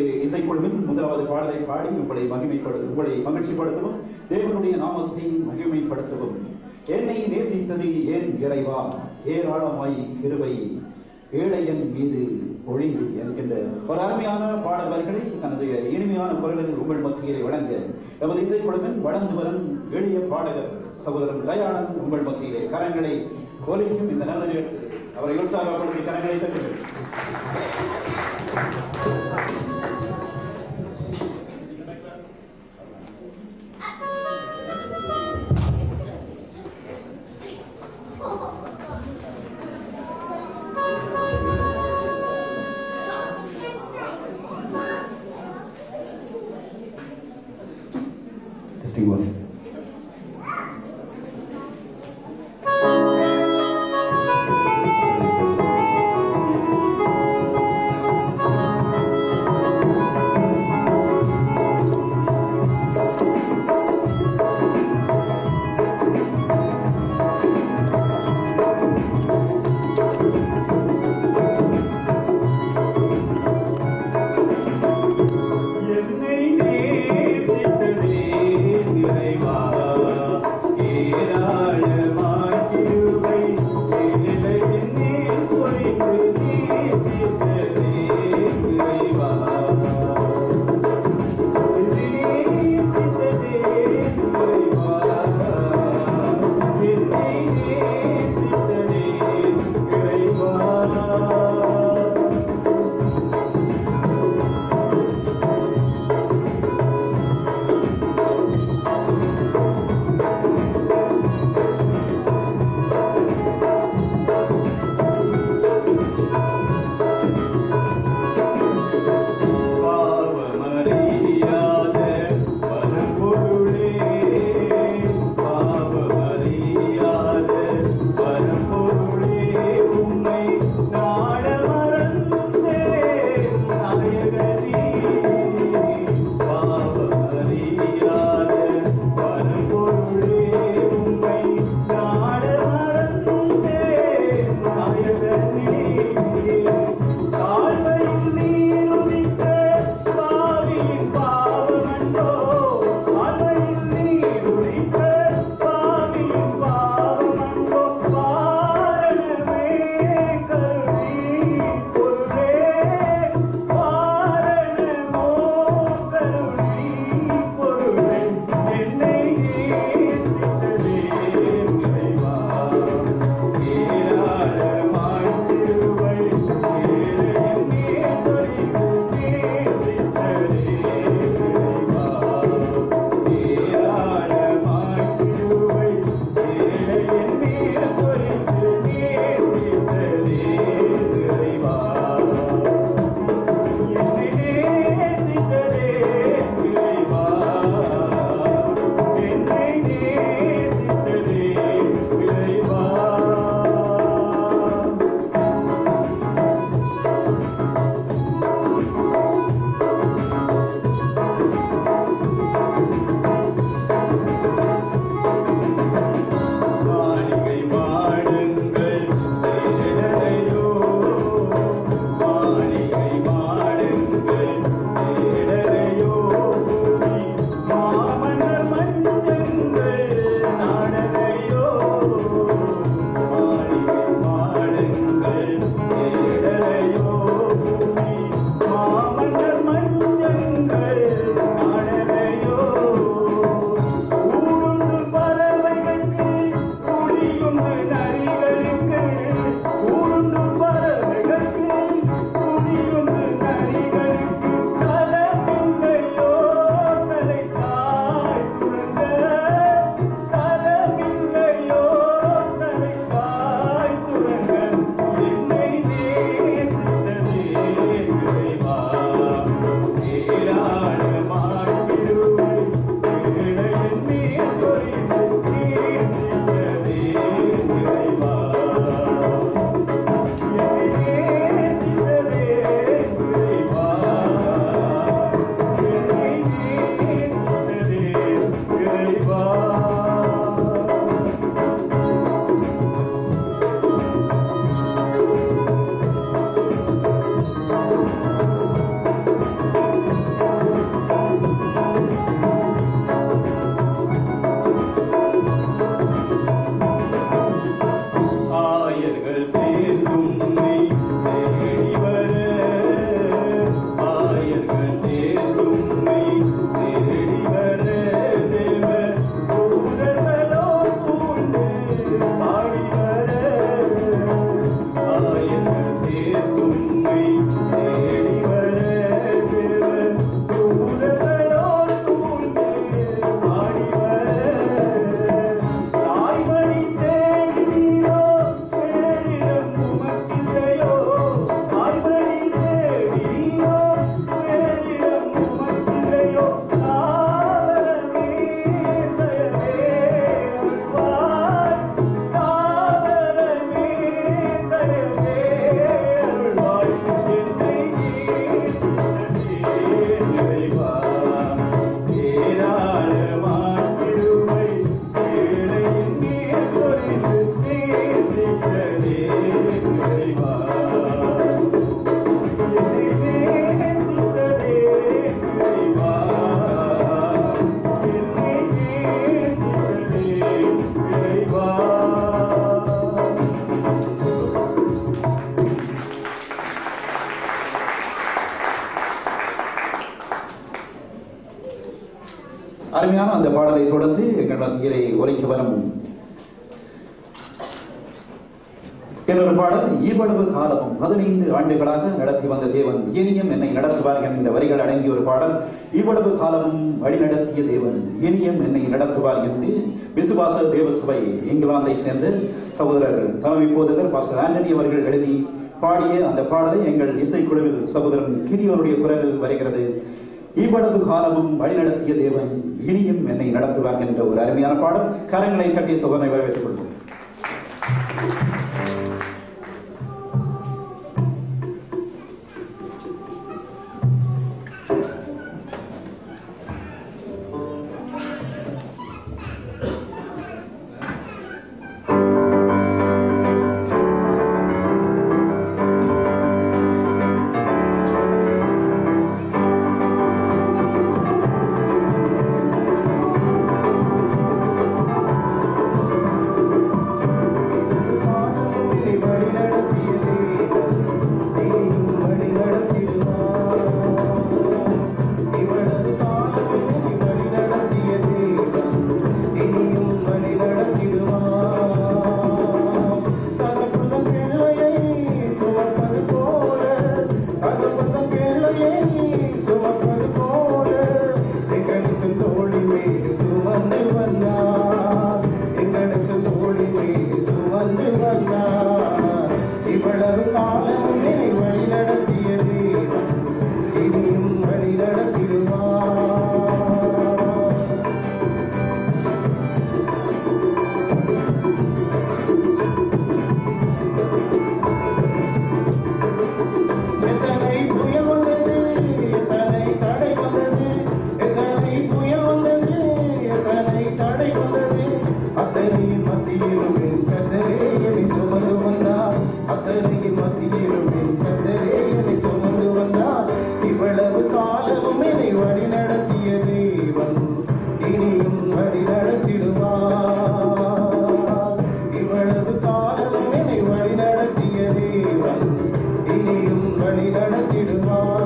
இசைக்குழுவின் முதலாவது பாடலை பாடி உங்களை மகிமைப்படு உங்களை மகிழ்ச்சிப்படுத்தவும் தேவனுடைய நாமத்தை மகிமைப்படுத்தவும் என்னை நேசித்தது ஏன் இறைவா ஏராளமாய் கிருபை ஏழையன் மீது ஒழிந்து என்கின்ற ஒரு அருமையான பாடல் வரிகளை தனது இனிமையான குரலில் உங்கள் மத்தியிலே வழங்க எமது இசைக்குழுவின் வளர்ந்து வரும் எளிய பாடகர் சகோதரன் தயானந்த் உங்கள் மத்தியிலே கரங்களை ஒலிக்கும் இந்த நல்ல நேரத்தில் அவரை உற்சாகப்படுத்தி கரங்களை தட்டுங்கள் Testing one. Thank அருமையான அந்த பாடலை தொடர்ந்து எங்கள் மத்தியிலே ஒலிக்க வரும் இன்னொரு பாடல் இவ்வளவு காலமும் பதினைந்து ஆண்டுகளாக நடத்தி வந்த தேவன் இனியும் என்னை நடத்துவார் என்ற வரிகள் அடங்கிய ஒரு பாடல் இவ்வளவு காலமும் வழிநடத்திய தேவன் இனியும் என்னை நடத்துவார் என்று விசுவாச தேவசபை இங்கிலாந்தை சேர்ந்த சகோதரர் தலைமை போதகர் பாஸ்டர் ஆண்டனி அவர்கள் எழுதி பாடிய அந்த பாடலை எங்கள் இசைக்குழுவில் சகோதரன் கிரியோனுடைய குரலில் வருகிறது இவ்வளவு காலமும் வழிநடத்திய தேவன் இனியும் என்னை நடத்துவார் என்ற ஒரு அருமையான பாடல் கரங்களை கட்டி சகோதரனை வரவேற்றுக் கொள்வோம் இவ்வளவு காலம் என்னை வழி நடத்தியது இனியும் வழி நடத்திடுவார் எத்தனை புயல் வந்தது எத்தனை தடை வந்தது எத்தனை புயல் வந்தது எத்தனை தடை வந்தது அத்தனையின் மத்தியிலும் என் கத்தரே என்னை சுமந்து வந்தார் அத்தனையின் மத்தியிலும் என் கத்தரே என்னை சுமந்து வந்தார் இவ்வளவு காலமும் என்னை வழி நடத்திய தேவன் இனியும் வழி நடத்திடுவார் இவ்வளவு காலமும் என்னை வழி நடத்திய தேவன் இனியும் வழி நடத்திடுவார்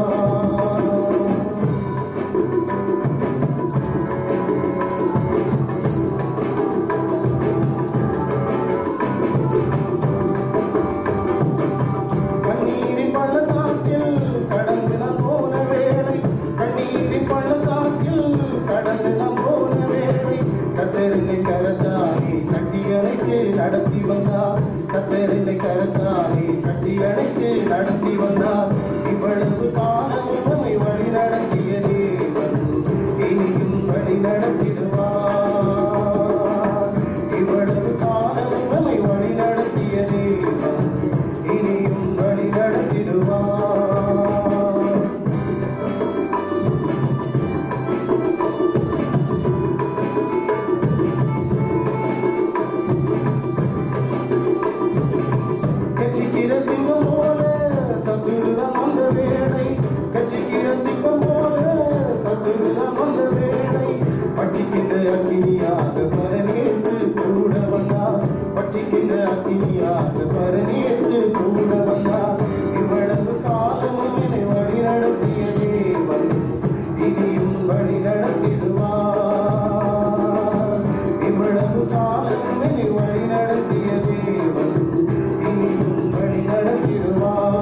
கண்ணீரின் பள்ளத்தாக்கில் கடந்து நான் போன வேளை கண்ணீரின் பள்ளத்தாக்கில் கடந்து நான் போன வேளை கத்தரினை கரத்தானே கட்டி அணைத்து நடத்தி வந்தார் கத்தரினை கரத்தானே கட்டி அணைத்து நடத்தி வந்தார் இவ்வளவு காலம் நம்மை வழி நடத்திய தேவன் இனியும் வழி நடத்திடுவார் இவ்வளவு காலம் நம்மை வழி நடத்திய தேவன் இனியும் வழி நடத்திடுவார் கட்சிக்கிற சிங்கம் போல சத்துருதான் வந்த வேளை கட்சிக்கிற சிங்கம் போல சத்துருதான் வந்த வேளை பட்டிக்கின்ற அக்கினியாக பரநேசு கூட வந்தார் பட்டிக்கின்ற அக்கினியாக பரநேசு கூட வந்தார் இவ்வளவு காலமும் என்னை வழி நடத்திய தேவன் இனியும் வழி நடத்திடுவார் இவ்வளவு காலம் என்னை வழி நடத்திய தேவன் இனியும் வழி நடத்திடுவார்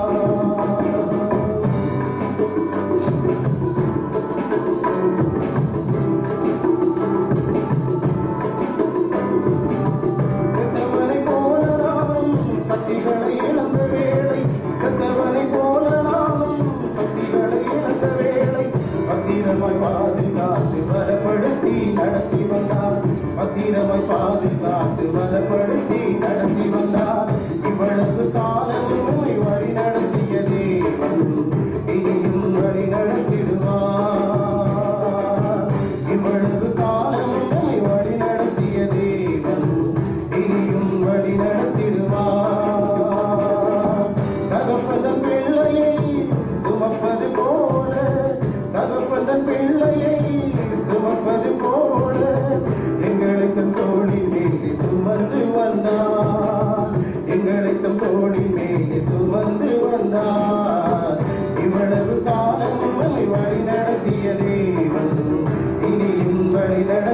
செத்தவனை போல நானும் சக்திகளை இழந்த வேளை செத்தவனை போல நானும் சக்திகளை இழந்த வேளை பத்திரமாய் பாதுகாத்து பலப்படுத்தி நடத்தி வந்தார் பத்திரமாய் பாதுகாத்து பலப்படுத்தி நடத்தி வந்தார் இவ்வளவு காலம் உம்மை வழி நடத்திய தேவன் இனியும் வழி நடத்திடுவார் இவ்வளவு காலம் உம்மை வழி நடத்திய தேவன் இனியும் வழி நடத்திடுவார் தகப்பதன் பிள்ளையை சுமப்பது போல தகப்பதன் பிள்ளையை சுமப்பது போல எங்களுக்கு தோழி மேலே சுமந்து வந்தார் எங்களுக்கு தோழி மேலே சுமந்து வந்தார் இவ்வளவு காலம் உம்மை வழி நடத்திய தேவன் இனியும் வழி நட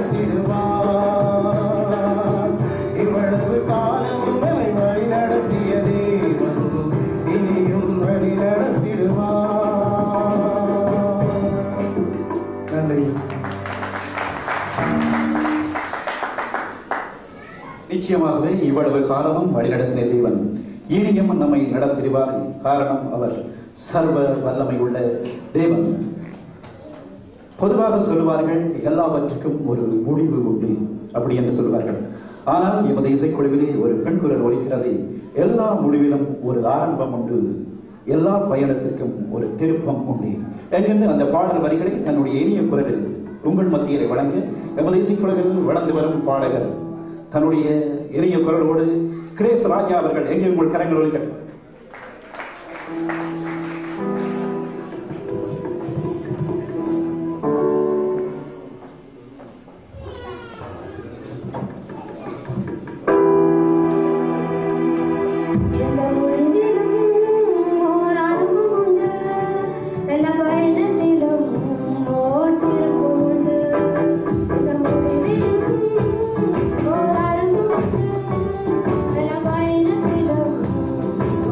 இவ்வளவு காலமும் நம்மை வழி நடத்திய தேவன் இனியும் வழி நடத்திடுவார் நன்றி நிச்சயமாகவே இவ்வளவு காலமும் வழிநடத்தின தேவன் இனியும் நம்மை நடத்திடுவார் காரணம் அவர் சர்வ வல்லமை உள்ள தேவன் பொதுவாக சொல்லுவார்கள் எல்லாவற்றுக்கும் ஒரு முடிவு உண்டு அப்படி என்று சொல்வார்கள் ஆனால் எமது இசைக்குழுவிலே ஒரு பெண் குரல் ஒலிக்கிறது எல்லா முடிவிலும் ஒரு ஆரம்பம் உண்டு எல்லா பயணத்திற்கும் ஒரு திருப்பம் உண்டு என்கின்ற அந்த பாடல் வரிகளை தன்னுடைய இனிய குரலில் உங்கள் மத்தியிலே வழங்க எமது இசைக்குழுவில் வளர்ந்து வரும் பாடகர் தன்னுடைய இனிய குரலோடு கிரேஸ் ராஜா அவர்கள் எங்கே உங்கள் கரங்கள் ஒலிக்கட்டும் எந்த முடிவிலும் ஓர் அனுபவம் உண்டு எல்லா பயணத்திலும் ஓர் திருப்பம் உண்டு எந்த முடிவிலும் ஓர் அனுபவம் உண்டு எல்லா பயணத்திலும்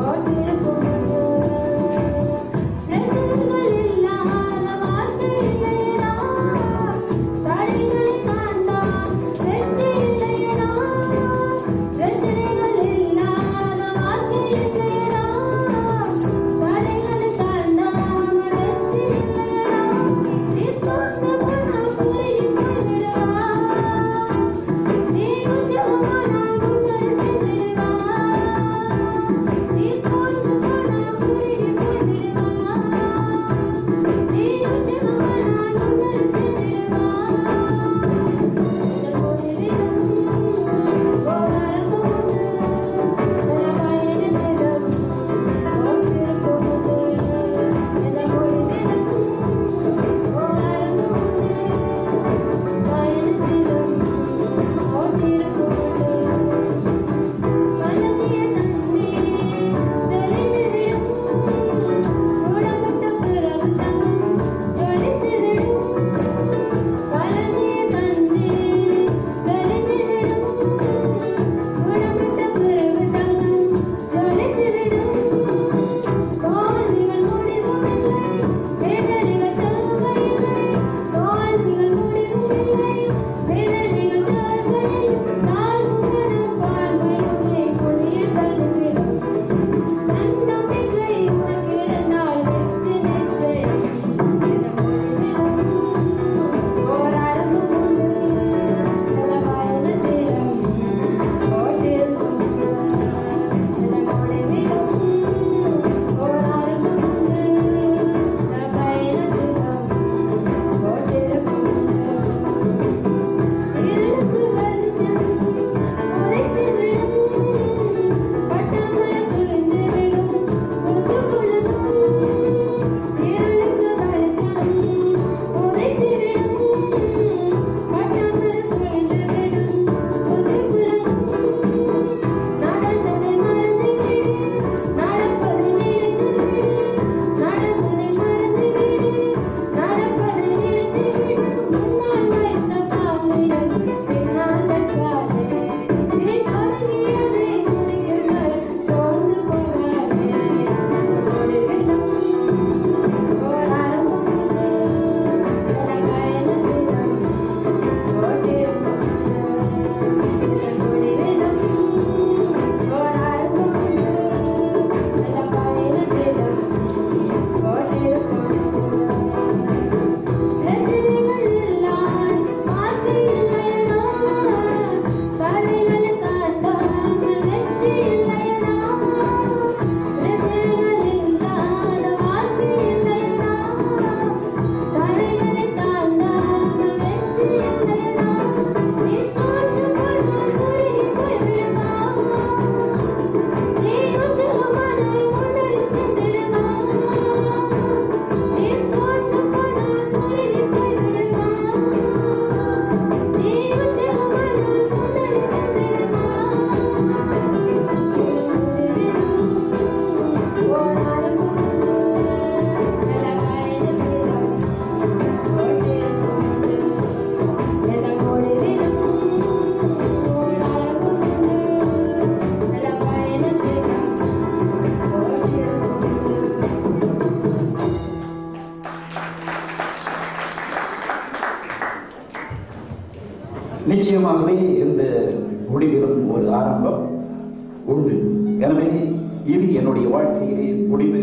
நிச்சயமாகவே இந்த முடிவிலும் ஒரு ஆரம்பம் உண்டு எனவே இது என்னுடைய வாழ்க்கையிலே முடிவு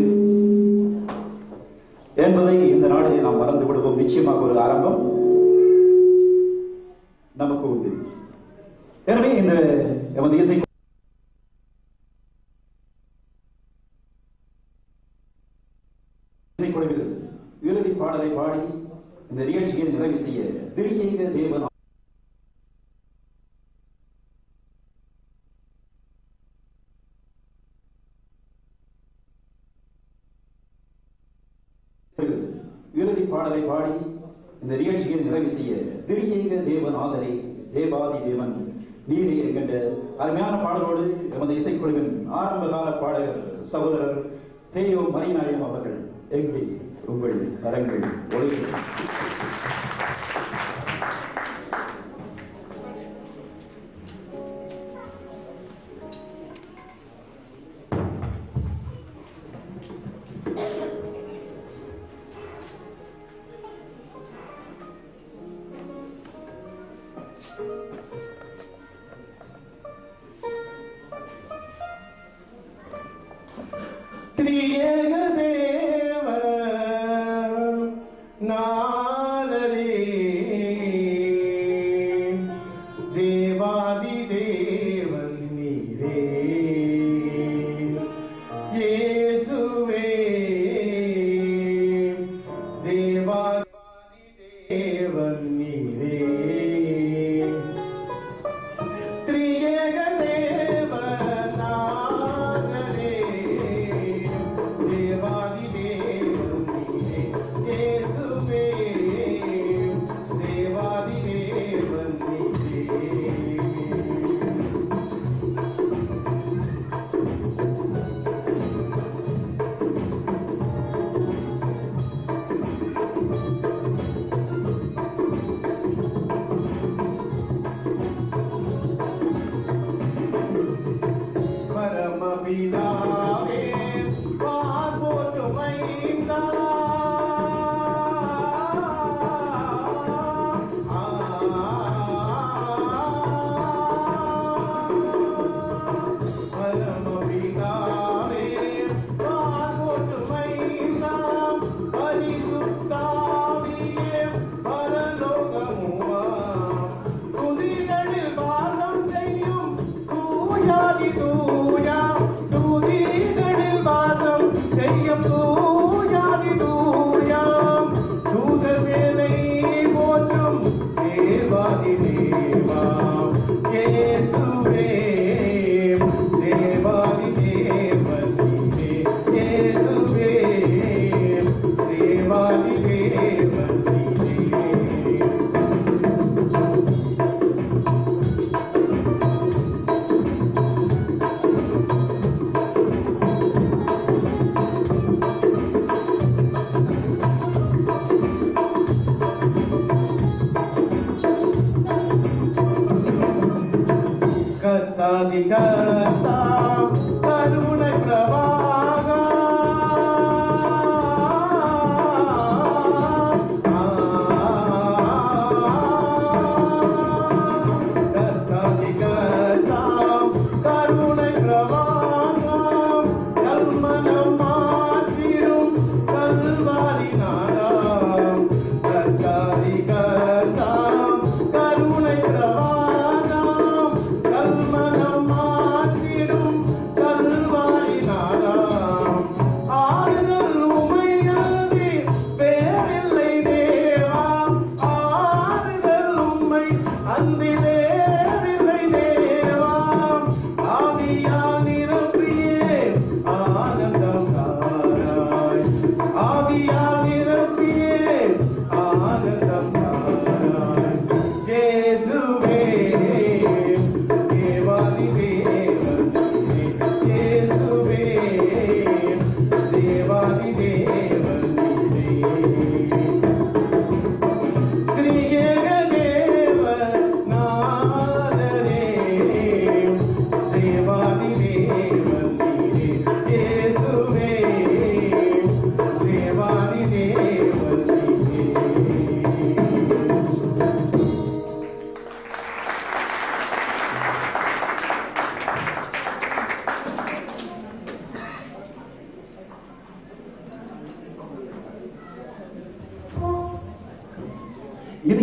என்பதை இந்த நாளிலே நாம் மறந்து விடுவோம் நிச்சயமாக ஒரு ஆரம்பம் நமக்கு உண்டு எனவே இந்த எமது இசை இசைக்குழுவில் இறுதி பாடலை பாடி இந்த நிகழ்ச்சியை நிறைவு செய்ய திரியேக தேவன் இறுதி பாடலை பாடி இந்த நிகழ்ச்சியை நிறைவு செய்ய திரியேக தேவன் ஆதரை தேவாதி தேவன் நீரே என்கின்ற அருமையான பாடலோடு எமது இசைக்குழுவின் ஆரம்பகால பாடகர் சகோதரர் தேயோ மரிநாயம் அவர்கள் எங்கே உங்கள் கரங்கள் ஒளிரும் திரியேக தேவ நாதரே தேவாதி தேவன் நீரே இயேசுவே தேவாதி தேவன் நீரே திரியேக தேவ நாதரே தேவாதி தேவன் நீரே இயேசுவே தேவாதி தேவன் நீரே பரமபிதாவே பார்வோற்றுமைந்தா பரமபிதாவே பார்வோற்றுமைந்தா பரிசுத்தாவியே பரலோகமுவா துதிகளில் வாசம் செய்யும் தூயாதி தூயா துதிகளில் வாசம் செய்யும் தூயாதி தூயா தூதர் வேலை போற்றும் தேவாதி தேவா இயேசுவே தேவாதி தேவன் நீரே இயேசுவே தேவாதி தேவன் நீரே கத்தாதி கத்தா கருணை பிரபாகா கத்தாதி கத்தா கருணை பிரபாகா கல்மனம் மாற்றிடும் கல்வாரி நாடா கத்தாதி கத்தா கருணை பிரபாகா கல்மனம் மாற்றிடும் கல்வாரி நாடாம் ஆறுதல் உமையல்வி வேறில்லை தேவா ஆறுதல் உம்மை அந்தி வேறில்லை தேவா ஆவியானி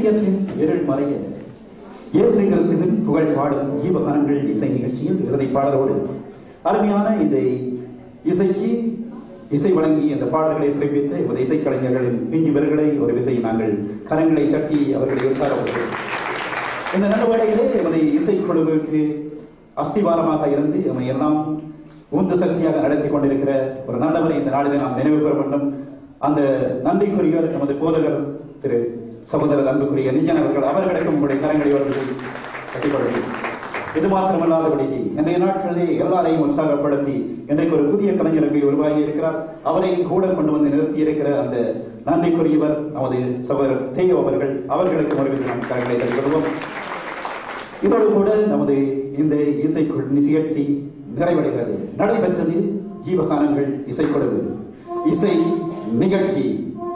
இதயத்தின் இருள் மறைய இயேசு கிறிஸ்துவின் புகழ் பாடும் ஜீவகானங்கள் இசை நிகழ்ச்சியில் இறுதி பாடலோடு அருமையான இந்த இசைக்கு இசை வழங்கி அந்த பாடல்களை சிறப்பித்த இந்த இசைக்கலைஞர்களின் பிஞ்சு விரல்களை ஒரு விசை நாங்கள் கரங்களை தட்டி அவர்களை உற்சாகப்படுத்தும் இந்த நல்ல வேளையிலே எமது இசைக்குழுவுக்கு அஸ்திவாரமாக இருந்து எம்மை எல்லாம் உந்து சக்தியாக நடத்தி கொண்டிருக்கிற ஒரு நல்லவரை இந்த நாளிலே நாம் நினைவு கூற வேண்டும் அந்த நன்றிக்குரியவர் எமது போதகர் திரு சகோதரர் அன்புக்குரிய நிஜன் அவர்கள் அவர்களுக்கும் உங்களுடைய கரங்களை அவர்களை கட்டிக்கொள்கிறேன் இது மாத்திரமல்லாதபடிக்கு இன்றைய நாட்களிலே எல்லாரையும் உற்சாகப்படுத்தி இன்றைக்கு ஒரு புதிய கலைஞருக்கு உருவாகி இருக்கிறார் அவரை கூட கொண்டு வந்து நிறுத்தி இருக்கிற அந்த நன்றிக்குரியவர் நமது சகோதரர் தேயோ அவர்கள் அவர்களுக்கு மறுபடியும் நாம் கரங்களை தருகிறோம் இதோடு கூட நமது இந்த இசைக்குழு நிகழ்ச்சி நிறைவடைகிறது நடைபெற்றது ஜீவகானங்கள் இசைக்குழு இசை நிகழ்ச்சி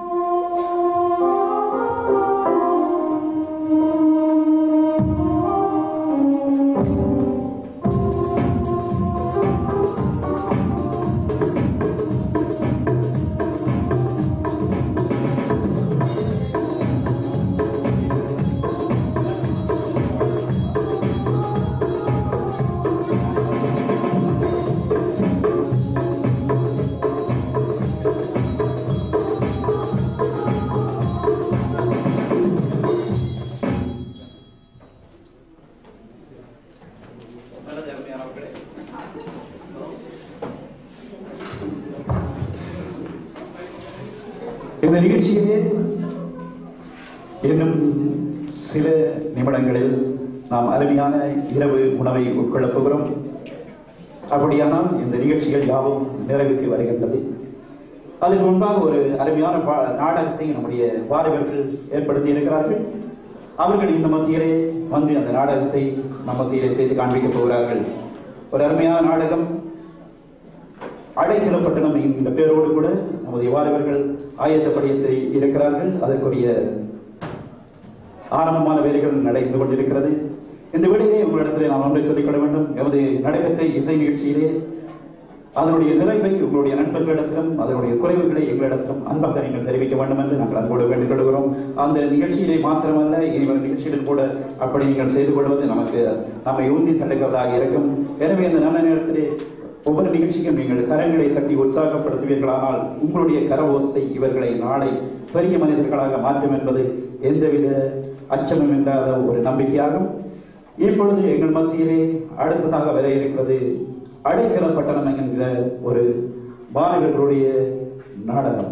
இந்த நிகழ்ச்சியிலே இன்னும் சில நிமிடங்களில் நாம் அருமையான இரவு உணவை உட்கொள்ளப் போகிறோம் அப்படியானால் இந்த நிகழ்ச்சிகள் யாவும் நிறைவுக்கு வருகின்றது அதற்கு முன்பாக ஒரு அருமையான பா- நாடகத்தை நம்முடைய வாலிபர்கள் ஏற்படுத்தி இருக்கிறார்கள் அவர்கள் இந்த மத்தியிலே வந்து அந்த நாடகத்தை நம் மத்தியிலே செய்து காண்பிக்கப் போகிறார்கள் ஒரு அருமையான நாடகம் அடைக்கலப்பட்டணம் என்கிற பேரோடு கூட நமது வாலிபர்கள் ஆயத்தப்படியத்தை இருக்கிறார்கள் அதற்குரிய ஆரம்பமான வேலைகள் நடந்து கொண்டிருக்கிறது இந்த விடையை உங்களிடத்தில் நாம் ஒன்றை சொல்லிக்கொள்ள வேண்டும் எமது நடைபெற்ற இசை நிகழ்ச்சியிலே அதனுடைய நிறைவை உங்களுடைய நண்பர்களிடத்திலும் அதனுடைய குறைவுகளை எங்களிடத்திலும் அன்பாக நீங்கள் தெரிவிக்க வேண்டும் என்று நாங்கள் அன்போடு வேண்டிக் கொள்கிறோம் அந்த நிகழ்ச்சியிலே மாத்திரமல்ல இனிவரும் நிகழ்ச்சியிலும் கூட அப்படி நீங்கள் செய்து கொள்வது நமக்கு நம்மை ஊந்தி தள்ளுகிறதாக இருக்கும் எனவே இந்த நல்ல நேரத்திலே ஒவ்வொரு நிகழ்ச்சிக்கும் நீங்கள் கரங்களை தட்டி உற்சாகப்படுத்துவீர்களானால் உங்களுடைய கர ஓசை இவர்களை நாளை பெரிய மனிதர்களாக மாற்றும் என்பது எந்தவித அச்சமும் இல்லாத ஒரு நம்பிக்கையாகும் இப்பொழுது எங்கள் மத்தியிலே அடுத்ததாக வர இருக்கிறது அடைக்கல பட்டணம் என்கிற ஒரு பாலகர்களுடைய நாடகம்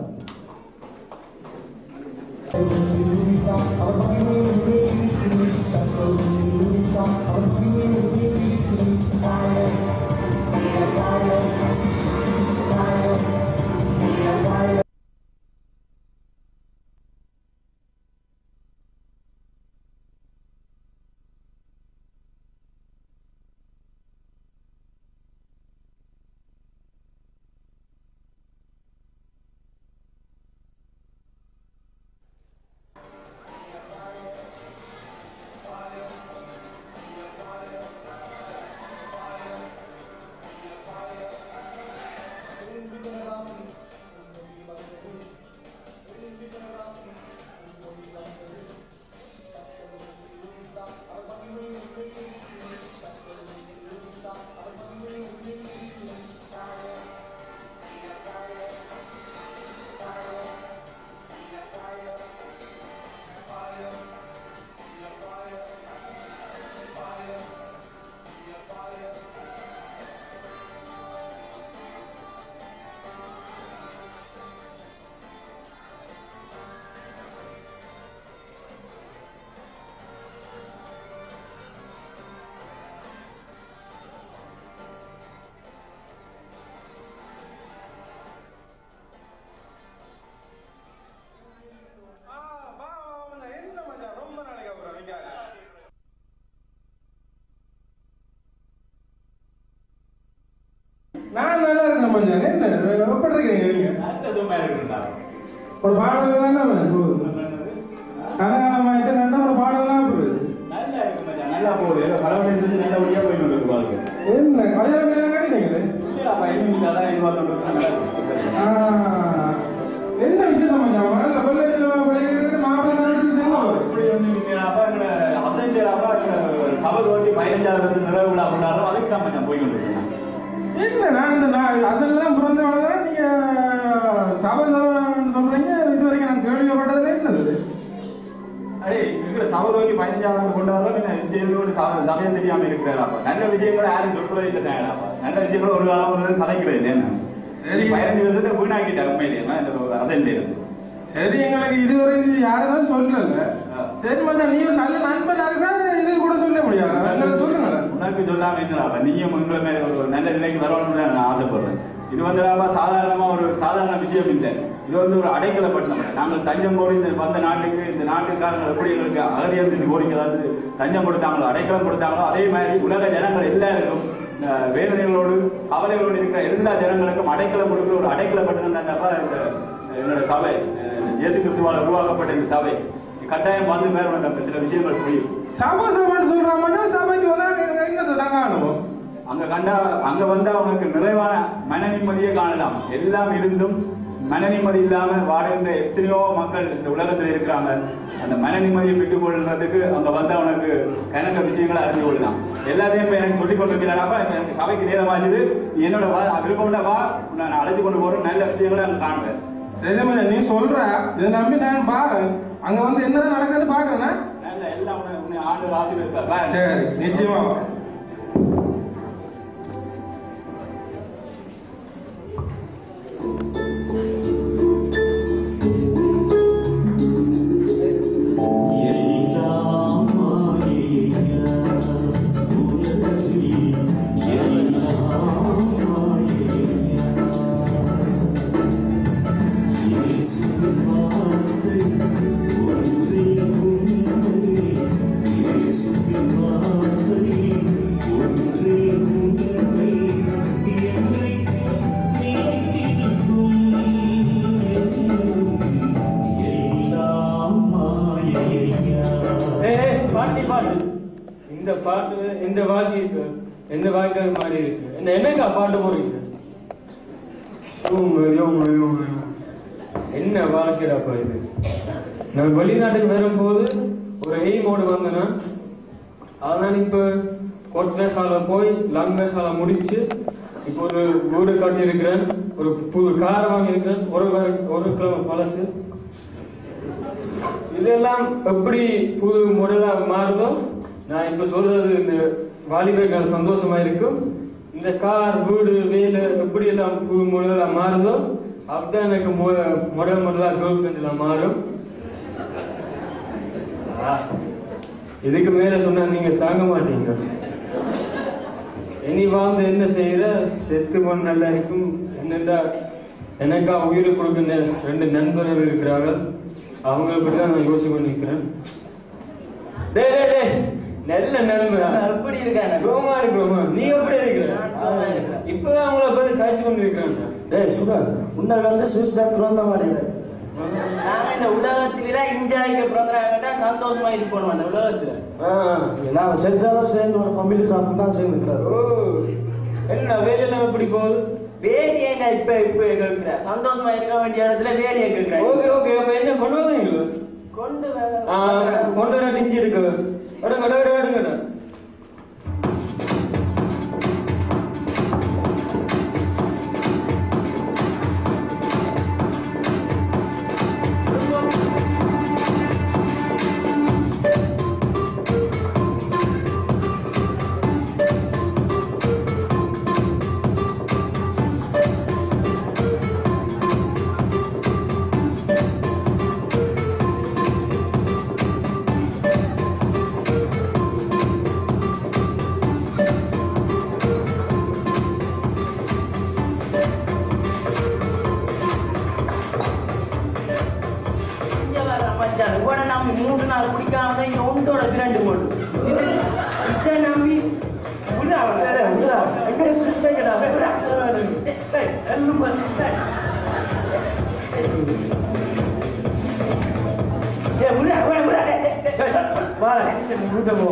ஆ, வா, வா, வாங்க. என்ன மச்சான், ரொம்ப நாளைக்கு அப்புறம் நீங்க. நான் நல்லா இருக்கேன் மச்சான். என்ன, எப்படி இருக்கீங்க நீங்க? ஒரு பாடல் தானே போகுது. கல்யாணம் ஆயிட்டு ரெண்டா ஒரு பாடல் தான் போகுது. நல்லா போகுது ஏதோ கடவுள் செஞ்சு நல்லபடியா போய் கொண்டு பாருங்க என்ன, கல்யாணம் எல்லாம் கட்டிட்டீங்களே? அப்ப இன்னும் அதான் எதிர்பார்த்து ஆ, என்ன விசேஷம் மச்சான் வரல வெள்ளையில படிக்கிட்டு நாற்பது நாளைக்கு அப்படி வந்து நீங்க அப்பா எங்களை அசைஞ்ச அப்பா சபர் ஓட்டி பதினஞ்சாவது வருஷம் நிறைவு விழா கொண்டாடுறோம் அதுக்கு தான் கொஞ்சம் போய் கொண்டு இருக்கேன். என்ன நான் இந்த நான் அசல் தான் பிறந்த வளர்ந்தேன் நீங்க சபை சபைன்னு சொல்றீங்க இது வரைக்கும் நான் கேள்விப்பட்டதுல என்னது அடே இருக்கிற சபர் ஓட்டி பதினஞ்சாவது ஆண்டு கொண்டாடுறோம் என்ன இருந்து ஒரு சப- சமயம் தெரியாம இருக்கிறாரு அப்பா நல்ல விஷயங்களை யாரும் சொல்றதே இல்லை தான் அப்பா நல்ல விஷயங்களை ஒரு காலம் ஒரு நாள் கலைக்கிறது இல்லை என்ன சரி. பதினஞ்சு வருஷத்தை வீணாக்கிட்டேன் உண்மையிலேயே இந்த ஒரு அசைன்ல இருந்து சரி எங்களுக்கு இதுவரை இது யாரும் சொல்லல ஆ. சரி மச்சான் நீ ஒரு நல்ல நண்பன் இருக்கிற இது கூட சொல்ல முடியாது எங்களுக்கு சொல்லுங்களேன் உனக்கு சொல்லாம என்னடா நீயும் உங்களை மேல ஒரு நல்ல நிலைக்கு வரணும்னு நான் ஆசைப்படுறேன் இது வந்து லாபா சாதாரணமா ஒரு சாதாரண விஷயம் இல்லை இது வந்து ஒரு அடைக்கலப்பட்டணம் நாங்கள் தஞ்சம் கோரி இந்த வந்த நாட்டுக்கு இந்த நாட்டுக்காரங்க எப்படி எங்களுக்கு அகதியம் கோரிக்கை அதாவது தஞ்சம் கொடுத்தாங்களோ அடைக்கலம் கொடுத்தாங்களோ அதே மாதிரி உலக ஜனங்கள் எல்லாருக்கும் அஹ், வேதனைகளோடு கவலைகளோடு இருக்கிற எல்லா ஜனங்களுக்கும் அடைக்கலம் கொடுக்குற ஒரு அடைக்கலப்பட்டணம் தான்ப்பா இந்த என்னோட சபை அஹ், இயேசு கிறிஸ்துவால் உருவாக்கப்பட்ட இந்த சபை கட்டாயம் வந்து மேல உனக்கு அந்த சில விஷயங்கள் புரியும் சபை சபைன்னு சொல்றாங்கன்னா சபைக்கு வந்தா என்னத்தை தாங்க அனுபவம் அங்க கண்டா அங்க வந்தா உனக்கு நிறைவான மன நிம்மதியை காணலாம் எல்லாம் இருந்தும் மன நிம்மதி இல்லாம வாடுகின்ற எத்தனையோ மக்கள் இந்த உலகத்துல இருக்கிறாங்க அந்த மன நிம்மதியை பெற்றுக் கொள்றதுக்கு அங்க வந்தா உனக்கு கணக்க விஷயங்களை அறிந்து கொள்ளலாம் எல்லாத்தையும் இப்ப எனக்கு சொல்லிக் கொண்டிருக்கிறாப்பா எனக்கு சபைக்கு நேரமாகுது நீ என்னோட வா விருப்பம்ல வா உன்னை நான் அழைச்சு கொண்டு போறேன் நல்ல விஷயங்களை அங்க காண்பேன் சரி மச்சான் நீ சொல்ற இதை நம்பி நான் பாறேன் அங்க வந்து என்னதான் நடக்குதுன்னு பாக்குறேன்னா நல்ல எல்லாம் உன்னை- உன்னை ஆண்டு ஆசீர்வதிப்பார் சரி நிச்சயமா எல்லாம் மாயையா உலகில் எல்லாம் மாயையா இயேசுவின் வார்த்தை ஒன்றே உண்மை இயேசுவின் வார்த்தை ஒன்றே உண்மை என்றைக்கும் நிலைத்திருக்கும் என்றும் எல்லாம் மாயையா ஏய், ஏய், பாட்டி பாட்டு இந்த பாட்டு இந்த வாக்கி இருக்கு எந்த வாய்க்கால் மாதிரி இருக்கு என்ன என்னக்கா பாட்டு போறீங்க யோமு, யோமு, யோமு, யோமு. என்ன வாழ்க்கைடாப்பா இது நான் வெளிநாட்டுக்கு வரும்போது ஒரு எய்மோடு வந்தேன்னா அதனால இப்ப கோட் வேஷால போய் லாங் வேஷால முடிச்சு இப்போ ஒரு வீடு கட்டி இருக்கிறேன் ஒரு புது கார் வாங்கியிருக்கிறேன் ஒரு வரு- ஒரு கிலோ பழசு இதெல்லாம் எப்படி புது மாடலா மாறுதோ நான் இப்ப சொல்றது இந்த வாலிபர்கள் சந்தோஷமா இருக்கும் இந்த கார் வீடு வேலை எப்படி எல்லாம் புது மாடலா மாறுதோ அப்படிதான் எனக்கு மு- முதல் முதலா கேர்ள் ஃப்ரெண்ட் எல்லாம் மாறும் ஆ, இதுக்கு மேல சொன்னா நீங்க தாங்க மாட்டீங்க இனி வாழ்ந்து என்ன செய்யற செத்து போன நல்லா இருக்கும் என்னடா எனக்கா உயிர் கொடுக்கின்ற ரெண்டு நண்பர்கள் இருக்கிறார்கள் அவங்களை பற்றி தான் நான் யோசிச்சு கொண்டிருக்கிறேன் டேய் டேய் டேய் நல்ல நண்பரா எப்படி இருக்கானே? சுகமா இருக்கிறோமா நீ எப்படி இருக்கிற நான் சுகமா இருக்கிறேன். இப்பதான் அவங்கள பத்தி காய்ச்சி கொண்டு இருக்கிறேன் டேய் சுகர் உன்னை கண்டு சுவிஸ் பேங்க் திறந்த மாதிரி நாங்க இந்த உலகத்தில இன்ஜாய்க்கு பிறந்தாங்க சந்தோஷமா இது பண்ணுவோம் அந்த உலகத்துல நாங்க செத்தாலும் சேர்ந்து ஒரு ஃபேமிலி கிராஃப்ட் தான் சேர்ந்துக்கிறாரு ஓ என்ன வேலையெல்லாம் எப்படி போகுது வேலையை நான் இப்ப இப்ப கேட்கிறேன் சந்தோஷமா இருக்க வேண்டிய இடத்துல வேலையை கேட்கிறேன் ஓகே ஓகே அப்ப என்ன கொண்டு வந்தீங்க கொண்டு ஆ, கொண்டு வர டிஞ்சு இருக்கு எடுங்க எடுங்க எடுங்க இங்க வர மச்சான் இவனை நம்பி மூன்று நாள் குடிக்காம தான் இங்க ஒன்றோட கிரண்டு போட்டு இதை நம்பி விடுறா அவனை, விடுறா. எங்க சுவிஸ் பேங்கடா, விடுறா. டேய், எல்லாம் பாரு, டேய். ஏய், விடுறா, விடுறா, விடுறா, டேய், டேய், டேய், டேய், வாடா, டேய், வீட்டை போ.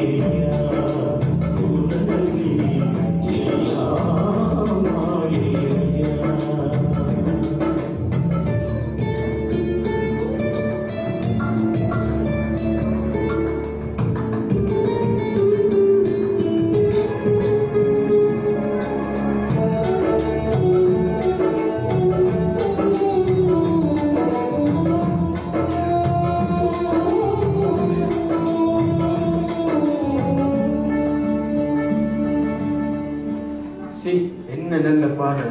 மாயையா உலகில் எல்லாம் மாயையா சி என்ன நல்ல பாடல்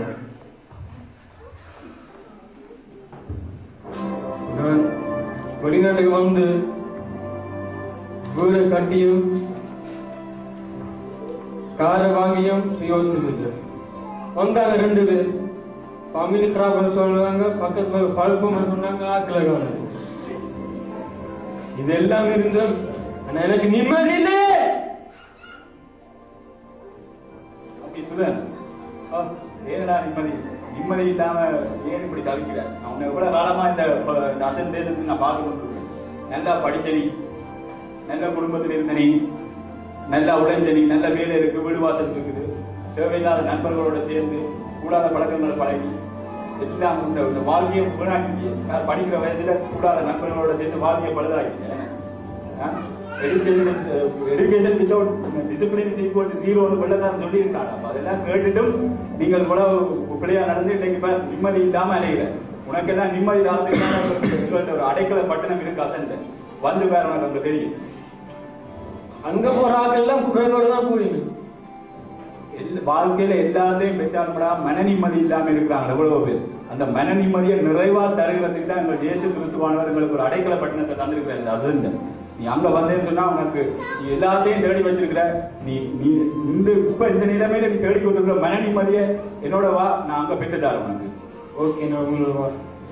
நான் வெளிநாட்டுக்கு வந்து வீடு கட்டியும் காரை வாங்கியும் யோசிச்சு வந்தாங்க ரெண்டு பேர் ஃபேமிலி கிராப்னு சொல்றாங்க பக்கத்துல பழுப்புன்னு சொன்னாங்க ஆக்கில காணும் இதெல்லாம் இருந்தும் ஆனா எனக்கு நிம்மதி இல்லை அப்படி சுதன் ஆ, ஏனடா நிம்மதி நிம்மதி இல்லாம ஏன் இப்படி தவிக்கிற நான் உன்னை எவ்வளவு காலமா இந்த ப- இந்த அசன் தேசத்துக்கு நான் பார்த்து கொண்டிருக்கேன் நல்லா படிச்ச நீ நல்ல குடும்பத்தில் இருந்த நீ நல்லா உழைச்ச நீ நல்ல வேலை இருக்கு வீடு வாசல் இருக்குது தேவையில்லாத நண்பர்களோட சேர்ந்து கூடாத பழக்கங்களை பழகி எல்லாம் இந்த இந்த வாழ்க்கையை வீணாக்கி நான் படிக்கிற வயசுல கூடாத நண்பர்களோட சேர்ந்து வாழ்க்கையை பழுதாக்கிட்டேன் education is education without discipline is equal to ஜீரோன்னு வெள்ளக்காரன் சொல்லியிருக்காங்க அப்ப அதெல்லாம் கேட்டுட்டும் நீங்கள் கூட பிள்ளையா நடந்து இன்னைக்கு இப்ப நிம்மதி இல்லாம அலைகிற உனக்கெல்லாம் நிம்மதி இல்லாததுக்கான எங்கள்ட்ட ஒரு அடைக்கல பட்டணம் இருக்கு அசன்ல வந்து பேர் உனக்கு அங்க தெரியும் அங்க போற ஆட்கள் எல்லாம் குறைவோட தான் போயிடு எல்லா- வாழ்க்கையில எல்லாத்தையும் பெற்றால்படா மன நிம்மதி இல்லாம இருக்கிறாங்க எவ்வளவு பேர் அந்த மன நிம்மதியை நிறைவா தருகிறதுக்கு தான் எங்கள் இயேசு கிறிஸ்துவானவர் எங்களுக்கு ஒரு அடைக்கல பட்டணத்தை தந்திருக்கிற இந்த அசந்த நீ அங்க வந்தேன்னு சொன்னா உனக்கு நீ எல்லாத்தையும் தேடி வச்சிருக்கிற நீ நீ இந்த இப்ப இந்த நிலைமையில நீ தேடி கொண்டிருக்கிற மன நிம்மதியை என்னோட வா நான் அங்க பெற்று தரேன் உனக்கு ஓகே நான் உங்களோட வா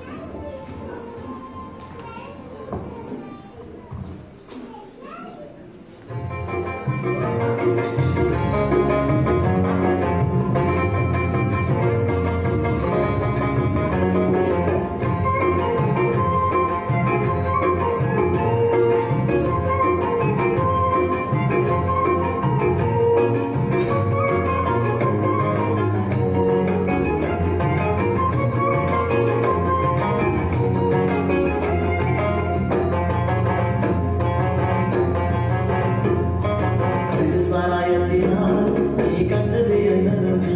சாராயத்தினால் நீ கண்டது என்னதுமே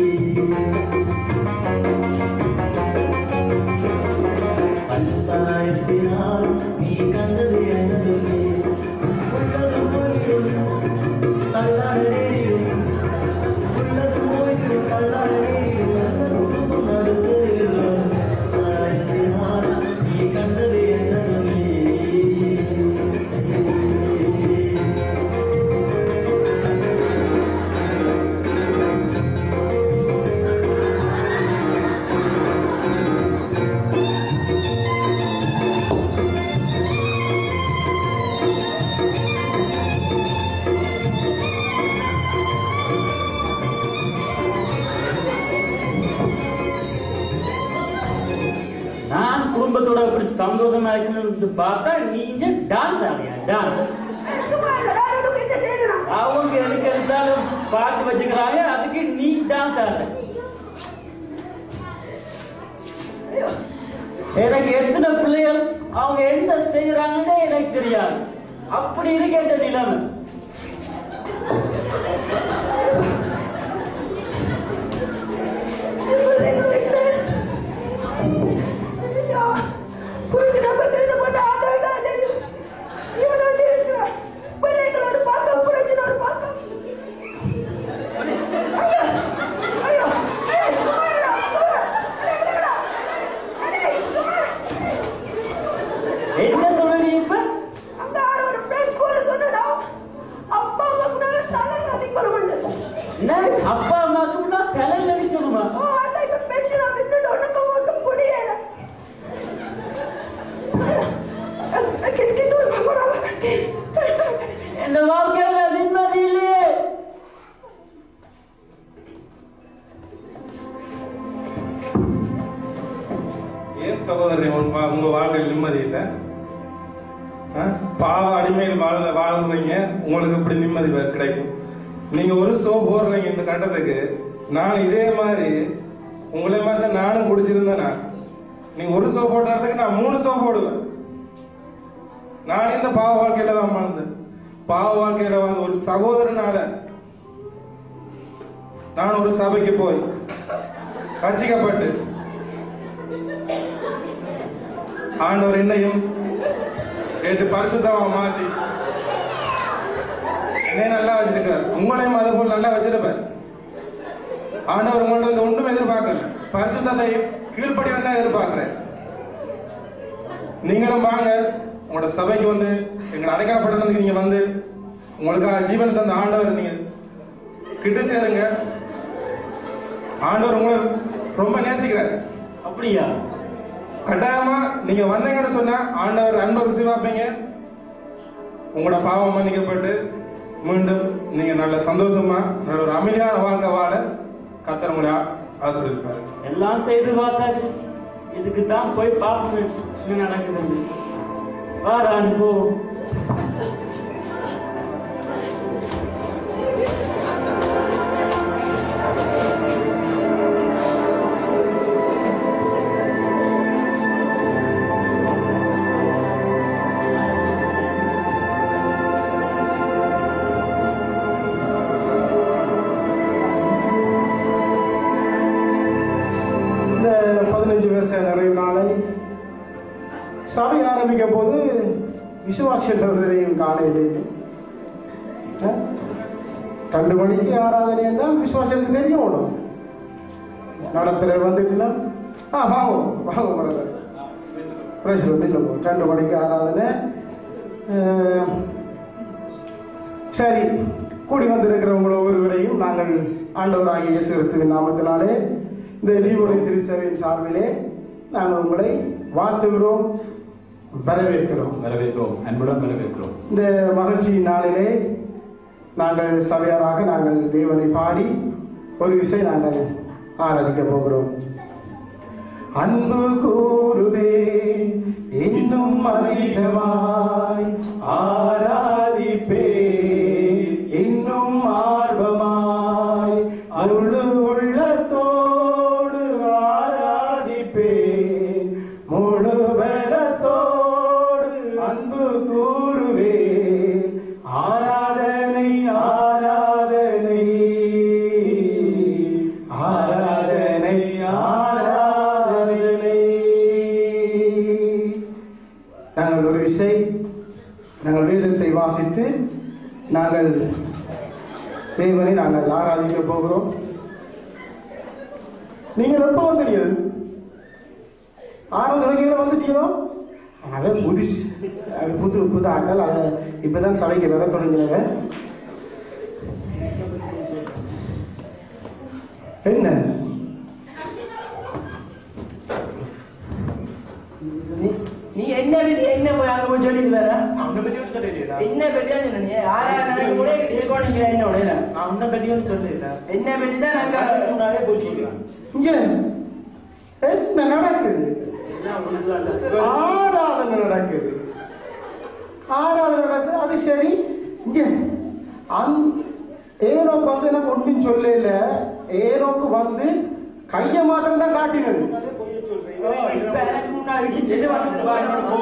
சாராயத்தினால் நீ கண்டது என்னதுமே உள்ளது போயிடும் தள்ளாட நேரிடும் உள்ளது போயிடும் தள்ளாட நேரிடும் நல்ல குடும்பம் நடத்துகிறோம் சாராயத்தினால் நீ கண்டது என்னதுமே நான் குடும்பத்தோட அப்படி சந்தோஷமா இருக்கணும்னு பார்த்தா நீங்க டான்ஸ் ஆடியா டான்ஸ் அவங்க எதுக்கு எடுத்தாலும் பாட்டு வச்சுக்கிறாங்க அதுக்கு நீ டான்ஸ் ஆடுற எனக்கு எத்தனை பிள்ளைகள் அவங்க என்ன செய்யறாங்கன்னு எனக்கு தெரியாது அப்படி இருக்கின்ற நிலைமை என்ன சொல்ற நீ இப்ப என்ன அப்பா அம்மாக்கு முன்னாடி தலையில் அடிக்கணுமா இந்த வாழ்க்கையில நிம்மதி இல்லையே ஏன் சகோதரன் உன் வா- உங்க வாழ்க்கையில் நிம்மதி இல்லை ஆ? பாவ அடிமையில் வாழ வாழ்றீங்க உங்களுக்கு இப்படி நிம்மதி வ- கிடைக்கும் நீங்க ஒரு சோ போடுறீங்க இந்த கட்டத்துக்கு நான் இதே மாதிரி உங்களை மாதிரி தான் நானும் குடிச்சிருந்தேன் நான் நீங்க ஒரு சோ போட்ட இடத்துக்கு நான் மூணு சோ போடுவேன் நான் இந்த பாவ வாழ்க்கையில தான் வாழ்ந்தேன் பாவ வாழ்க்கையில வாழ்ந்த ஒரு சகோதரனால நான் ஒரு சபைக்கு போய் ரட்சிக்கப்பட்டு ஆண்டவர் என்னையும் கேட்டு பரிசுத்தமா மாற்றி என்னை நல்லா வச்சிருக்கார் உங்களையும் அதே போல் நல்லா வச்சிருப்பார் ஆண்டவர் உங்கள்ட்ட இருந்து ஒன்றும் எதிர்பார்க்கல பரிசுத்தத்தை கீழ்ப்படி வந்தா எதிர்பார்க்கிறேன் நீங்களும் வாங்க உங்களோட சபைக்கு வந்து எங்களை அடைக்கப்பட்டதுக்கு நீங்க வந்து உங்களுக்காக ஜீவன் தந்த ஆண்டவர் நீங்க கிட்ட சேருங்க ஆண்டவர் உங்களை ரொம்ப நேசிக்கிறார் அப்படியா கட்டாயமா நீங்க வந்தீங்கன்னு சொன்னா ஆண்டவர் அன்பை ருசி பார்ப்பீங்க உங்களோட பாவம் மன்னிக்கப்பட்டு மீண்டும் நீங்க நல்ல சந்தோஷமா நல்ல ஒரு அமைதியான வாழ்க்கை வாழ கத்தர் உங்களை ஆ- ஆசீர்வதிப்பார் எல்லாம் செய்து பார்த்தாச்சு இதுக்கு தான் போய் பார்க்கணும் என்ன நடக்குதுன்னு வாடான்னு போ இந்த பதினஞ்சு வருஷ நிறைவு நாளை சபை ஆரம்பிக்க போது விசுவாசியத்தையும் காலையிலேயே அஹ், ரெண்டு மணிக்கு ஆராதனை என்றால் விசுவாசத்துக்கு தெரியணும் நடத்துற வந்துட்டுனா ஆ வாங்க வாங்க மரதர் பிரச்சனை இல்லை ரெண்டு மணிக்கு ஆராதனை அஹ், சரி கூடி வந்திருக்கிறவங்கள ஒருவரையும் நாங்கள் ஆண்டவராகிய இயேசு கிறிஸ்துவின் நாமத்தினாலே இந்த லீவுரை திருச்சபையின் சார்பிலே நாங்கள் உங்களை வாழ்த்துகிறோம் வரவேற்கிறோம் வரவேற்கிறோம் அன்புடன் வரவேற்கிறோம் இந்த மகிழ்ச்சியின் நாளிலே நாங்கள் சபையாராக நாங்கள் தேவனை பாடி ஒரு விஷயம் நாங்கள் ஆராதிக்க போகிறோம் அன்பு கூறுவே இன்னும் அதிகமாய் ஆராதிப்பே இன்னும் ஆர்வமாய் முழு உள்ளத்தோடு ஆராதிப்பேன் முழு பலத்தோடு அன்பு கூறுவே ஆராதனை ஆராதனை ஆராதனை ஆராதனை நாங்கள் ஒரு விசை நாங்கள் வேதத்தை வாசித்து நாங்கள் தேவனை நாங்கள் ஆராதிக்க போகிறோம் நீங்கள் எப்போ வந்தீங்க ஆறாம் தொடங்கியில வந்துட்டீங்களோ அது புதுசு அது புது புது ஆட்கள் அதை இப்பதான் சபைக்கு வர தொடங்கினாங்க என்ன நீ- நீ என்ன பத்தி என்ன போய் அங்க போய் சொல்லிட்டு வர அவனை பத்தி ஒன்றும் சொல்லலைடா என்ன பத்தியா சொன்ன நீ ஆறாயிரம் கூட இருக்கோணிக்கிற என்னோட இல்ல? அவனை பத்தி ஒன்றும் சொல்லல என்ன பத்தி தான் நாங்க முன்னாலே போய் சொல்லுவேன் இங்க என்ன நடக்குது ஆராதனை நடக்குது ஆராதனை நடக்குது அது சரி இங்க அந் ஏனோக்கு வந்து எனக்கு ஒன்றும் சொல்லல ஏனோக்கு வந்து கையை மாத்திரம் தான் காட்டினது இப்ப எனக்கு முன்னாடி இடிச்சிட்டு வந்து பாருங்க.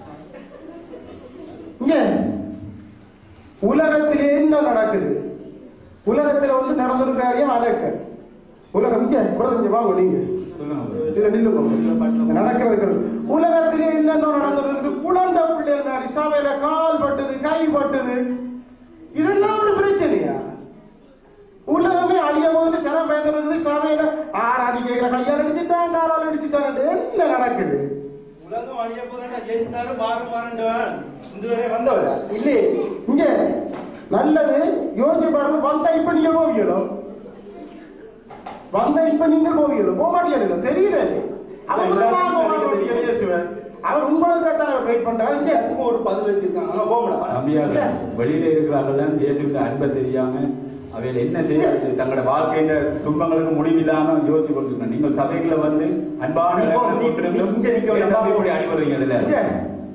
இங்க உலகத்திலே என்ன நடக்குது உலகத்துல வந்து நடந்திருக்காரியா வழக்க உலகம் இங்க கூட இங்க வாங்க நீங்க இதுல நில்லுங்க நடக்கிறது உலகத்திலே என்னென்ன நடந்திருக்கு குழந்தை பிள்ளைகள் மாதிரி சபையில கால் பட்டுது கை பட்டுது இதெல்லாம் ஒரு பிரச்சனையா உலகமே அழிய போது சிரம் பயந்துருக்குது சபையில ஆராதிக்கைகளை கையால் அடிச்சுட்டான் காலால் அடிச்சுட்டான் என்ன நடக்குது உலகம் அழிய போதுடா ஜெயிச்சிட்டாரு பாரம் பாருண்டவன் இந்த வரை வந்தவரா இல்லே இங்க நல்லது யோசிச்சு பாருங்க வந்தா இப்ப நீங்க போவீங்களோ வந்தா இப்ப நீங்க போவீங்களோ போக மாட்டீங்களோ தெரியல அவர் வாங்க, வாங்க, வாங்க, இயேசுவே. அவர் உங்களுக்கு தான் வெயிட் பண்றாரு இங்க எல்லாத்துக்கும் ஒரு பதில் வச்சிருக்காங்க அங்க போகலாம் நம்பியாக வெளியில இருக்கிறார்கள் இயேசுவின் அன்பை தெரியாம அவையில் என்ன செய்யறது தங்களோட வாழ்க்கையில துன்பங்களுக்கு முடிவில்லாம யோசிச்சு கொண்டிருக்கணும் நீங்கள் சபைகளை வந்து அன்பான நீ போ, நீ- கொண்டிருந்தும் நீ இங்க நிக்க வேண்டாம். ஏன் தம்பி இப்படி அடிபடுறீங்க இதுல இங்க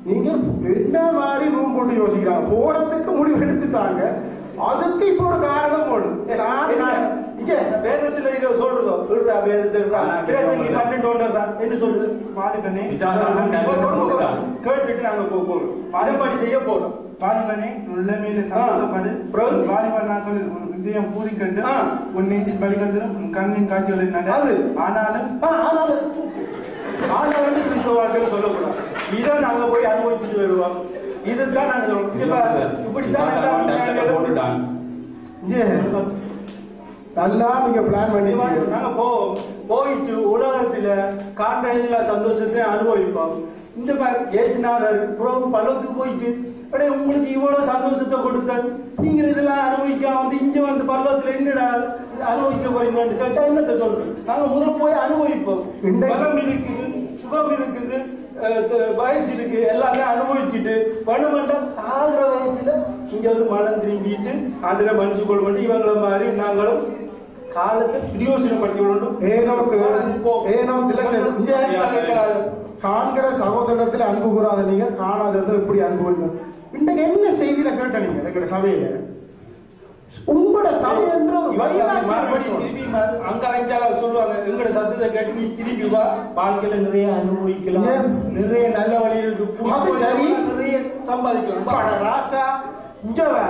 நீங்க என்ன மாதிரி ரூம் போட்டு யோசிக்கிறாங்க போறதுக்கு முடிவு எடுத்துட்டாங்க அதுக்கு இப்போ ஒரு காரணம் போடும் நான் நான் இங்க வேதத்துல நீங்க சொல்றதோ விடுறா வேதத்தை விடுறா பிரசங்கி பன்னெண்டு ஒன்றா என்ன சொல்லுது பாடுகனே விசாரணை கேட்கணும். கேட்டுட்டு நாங்க போ போறோம் அதன்படி செய்ய போறோம் பாடுகனே உள்ளமையில சந்தோஷப்படு பிரபு. வாலிப நாட்கள் உன் இதயம் பூரிக்கண்டு ஆ. உன் நெஞ்சில் பலிகண்டும் உன் கண்ணின் காட்சிகளில் நட அது. ஆனாலும் ஆ, ஆனாலும் ஆனாலும் கிறிஸ்தவ வாழ்க்கையில சொல்லக்கூடாது இதை நாங்க போய் அனுபவிச்சுட்டு வருவோம் இதுதான் நாங்க சொல்றோம். இங்க பாரு, இப்படித்தான் விசாரணை நாங்க போட்டுட்டான் இங்க நல்லா நீங்க பிளான் இங்க பாரு, பண்ணி நாங்க போவோம் போயிட்டு உலகத்துல காண்ற எல்லா சந்தோஷத்தை அனுபவிப்போம் இந்த மாதிரி ஏசுநாதர் புறம் பல்லவத்துக்கு போயிட்டு அடே உங்களுக்கு இவ்வளவு சந்தோஷத்தை கொடுத்தேன் நீங்க இதெல்லாம் அனுபவிக்க வந்து இங்க வந்து பல்லவத்துல என்னடா இது அனுபவிக்க போறீங்கன்னு கேட்டா என்னத்தை சொல்றேன் நாங்க முதல் போய் அனுபவிப்போம் இன்றைக்கு- பலம் இருக்குது சுகம் இருக்குது அஹ், த- வயசு இருக்கு எல்லாமே அனுபவிச்சுட்டு பண்ணுமெண்டா சாகுற வயசுல இங்க வந்து மனம் திரும்பிட்டு ஆண்டுல மன்னிச்சு கொள்ள இவங்கள மாதிரி நாங்களும் காலத்தை பிரயோசனப்படுத்தி விடணும் ஏனோக்கு போ. ஏனோக்கு election. இங்க கேட்கறாரு. காண்கிற சகோதரத்துல அன்பு கூறாத நீங்க காணாத இடத்துல இப்படி அன்பு வைங்க இன்றைக்கு என்ன செய்தியில கேட்ட நீங்க எங்க சபையில உங்களோட சபை என்ற ஒரு இவங்க வைராக்கியம் மறுபடியும் இருக்கும். திருப்பி மறு- அங்க அழைச்சாலும் சொல்லுவாங்க எங்கட சத்தத்தை கேட்டு நீ திருப்பி வா வாழ்க்கையில நிறைய அனுபவிக்கலாம் ஏன்? நிறைய நல்ல வழி இருக்கு புது அது வழி சரி. நிறைய சம்பாதிக்கலாம் பட ராசா இங்க வா.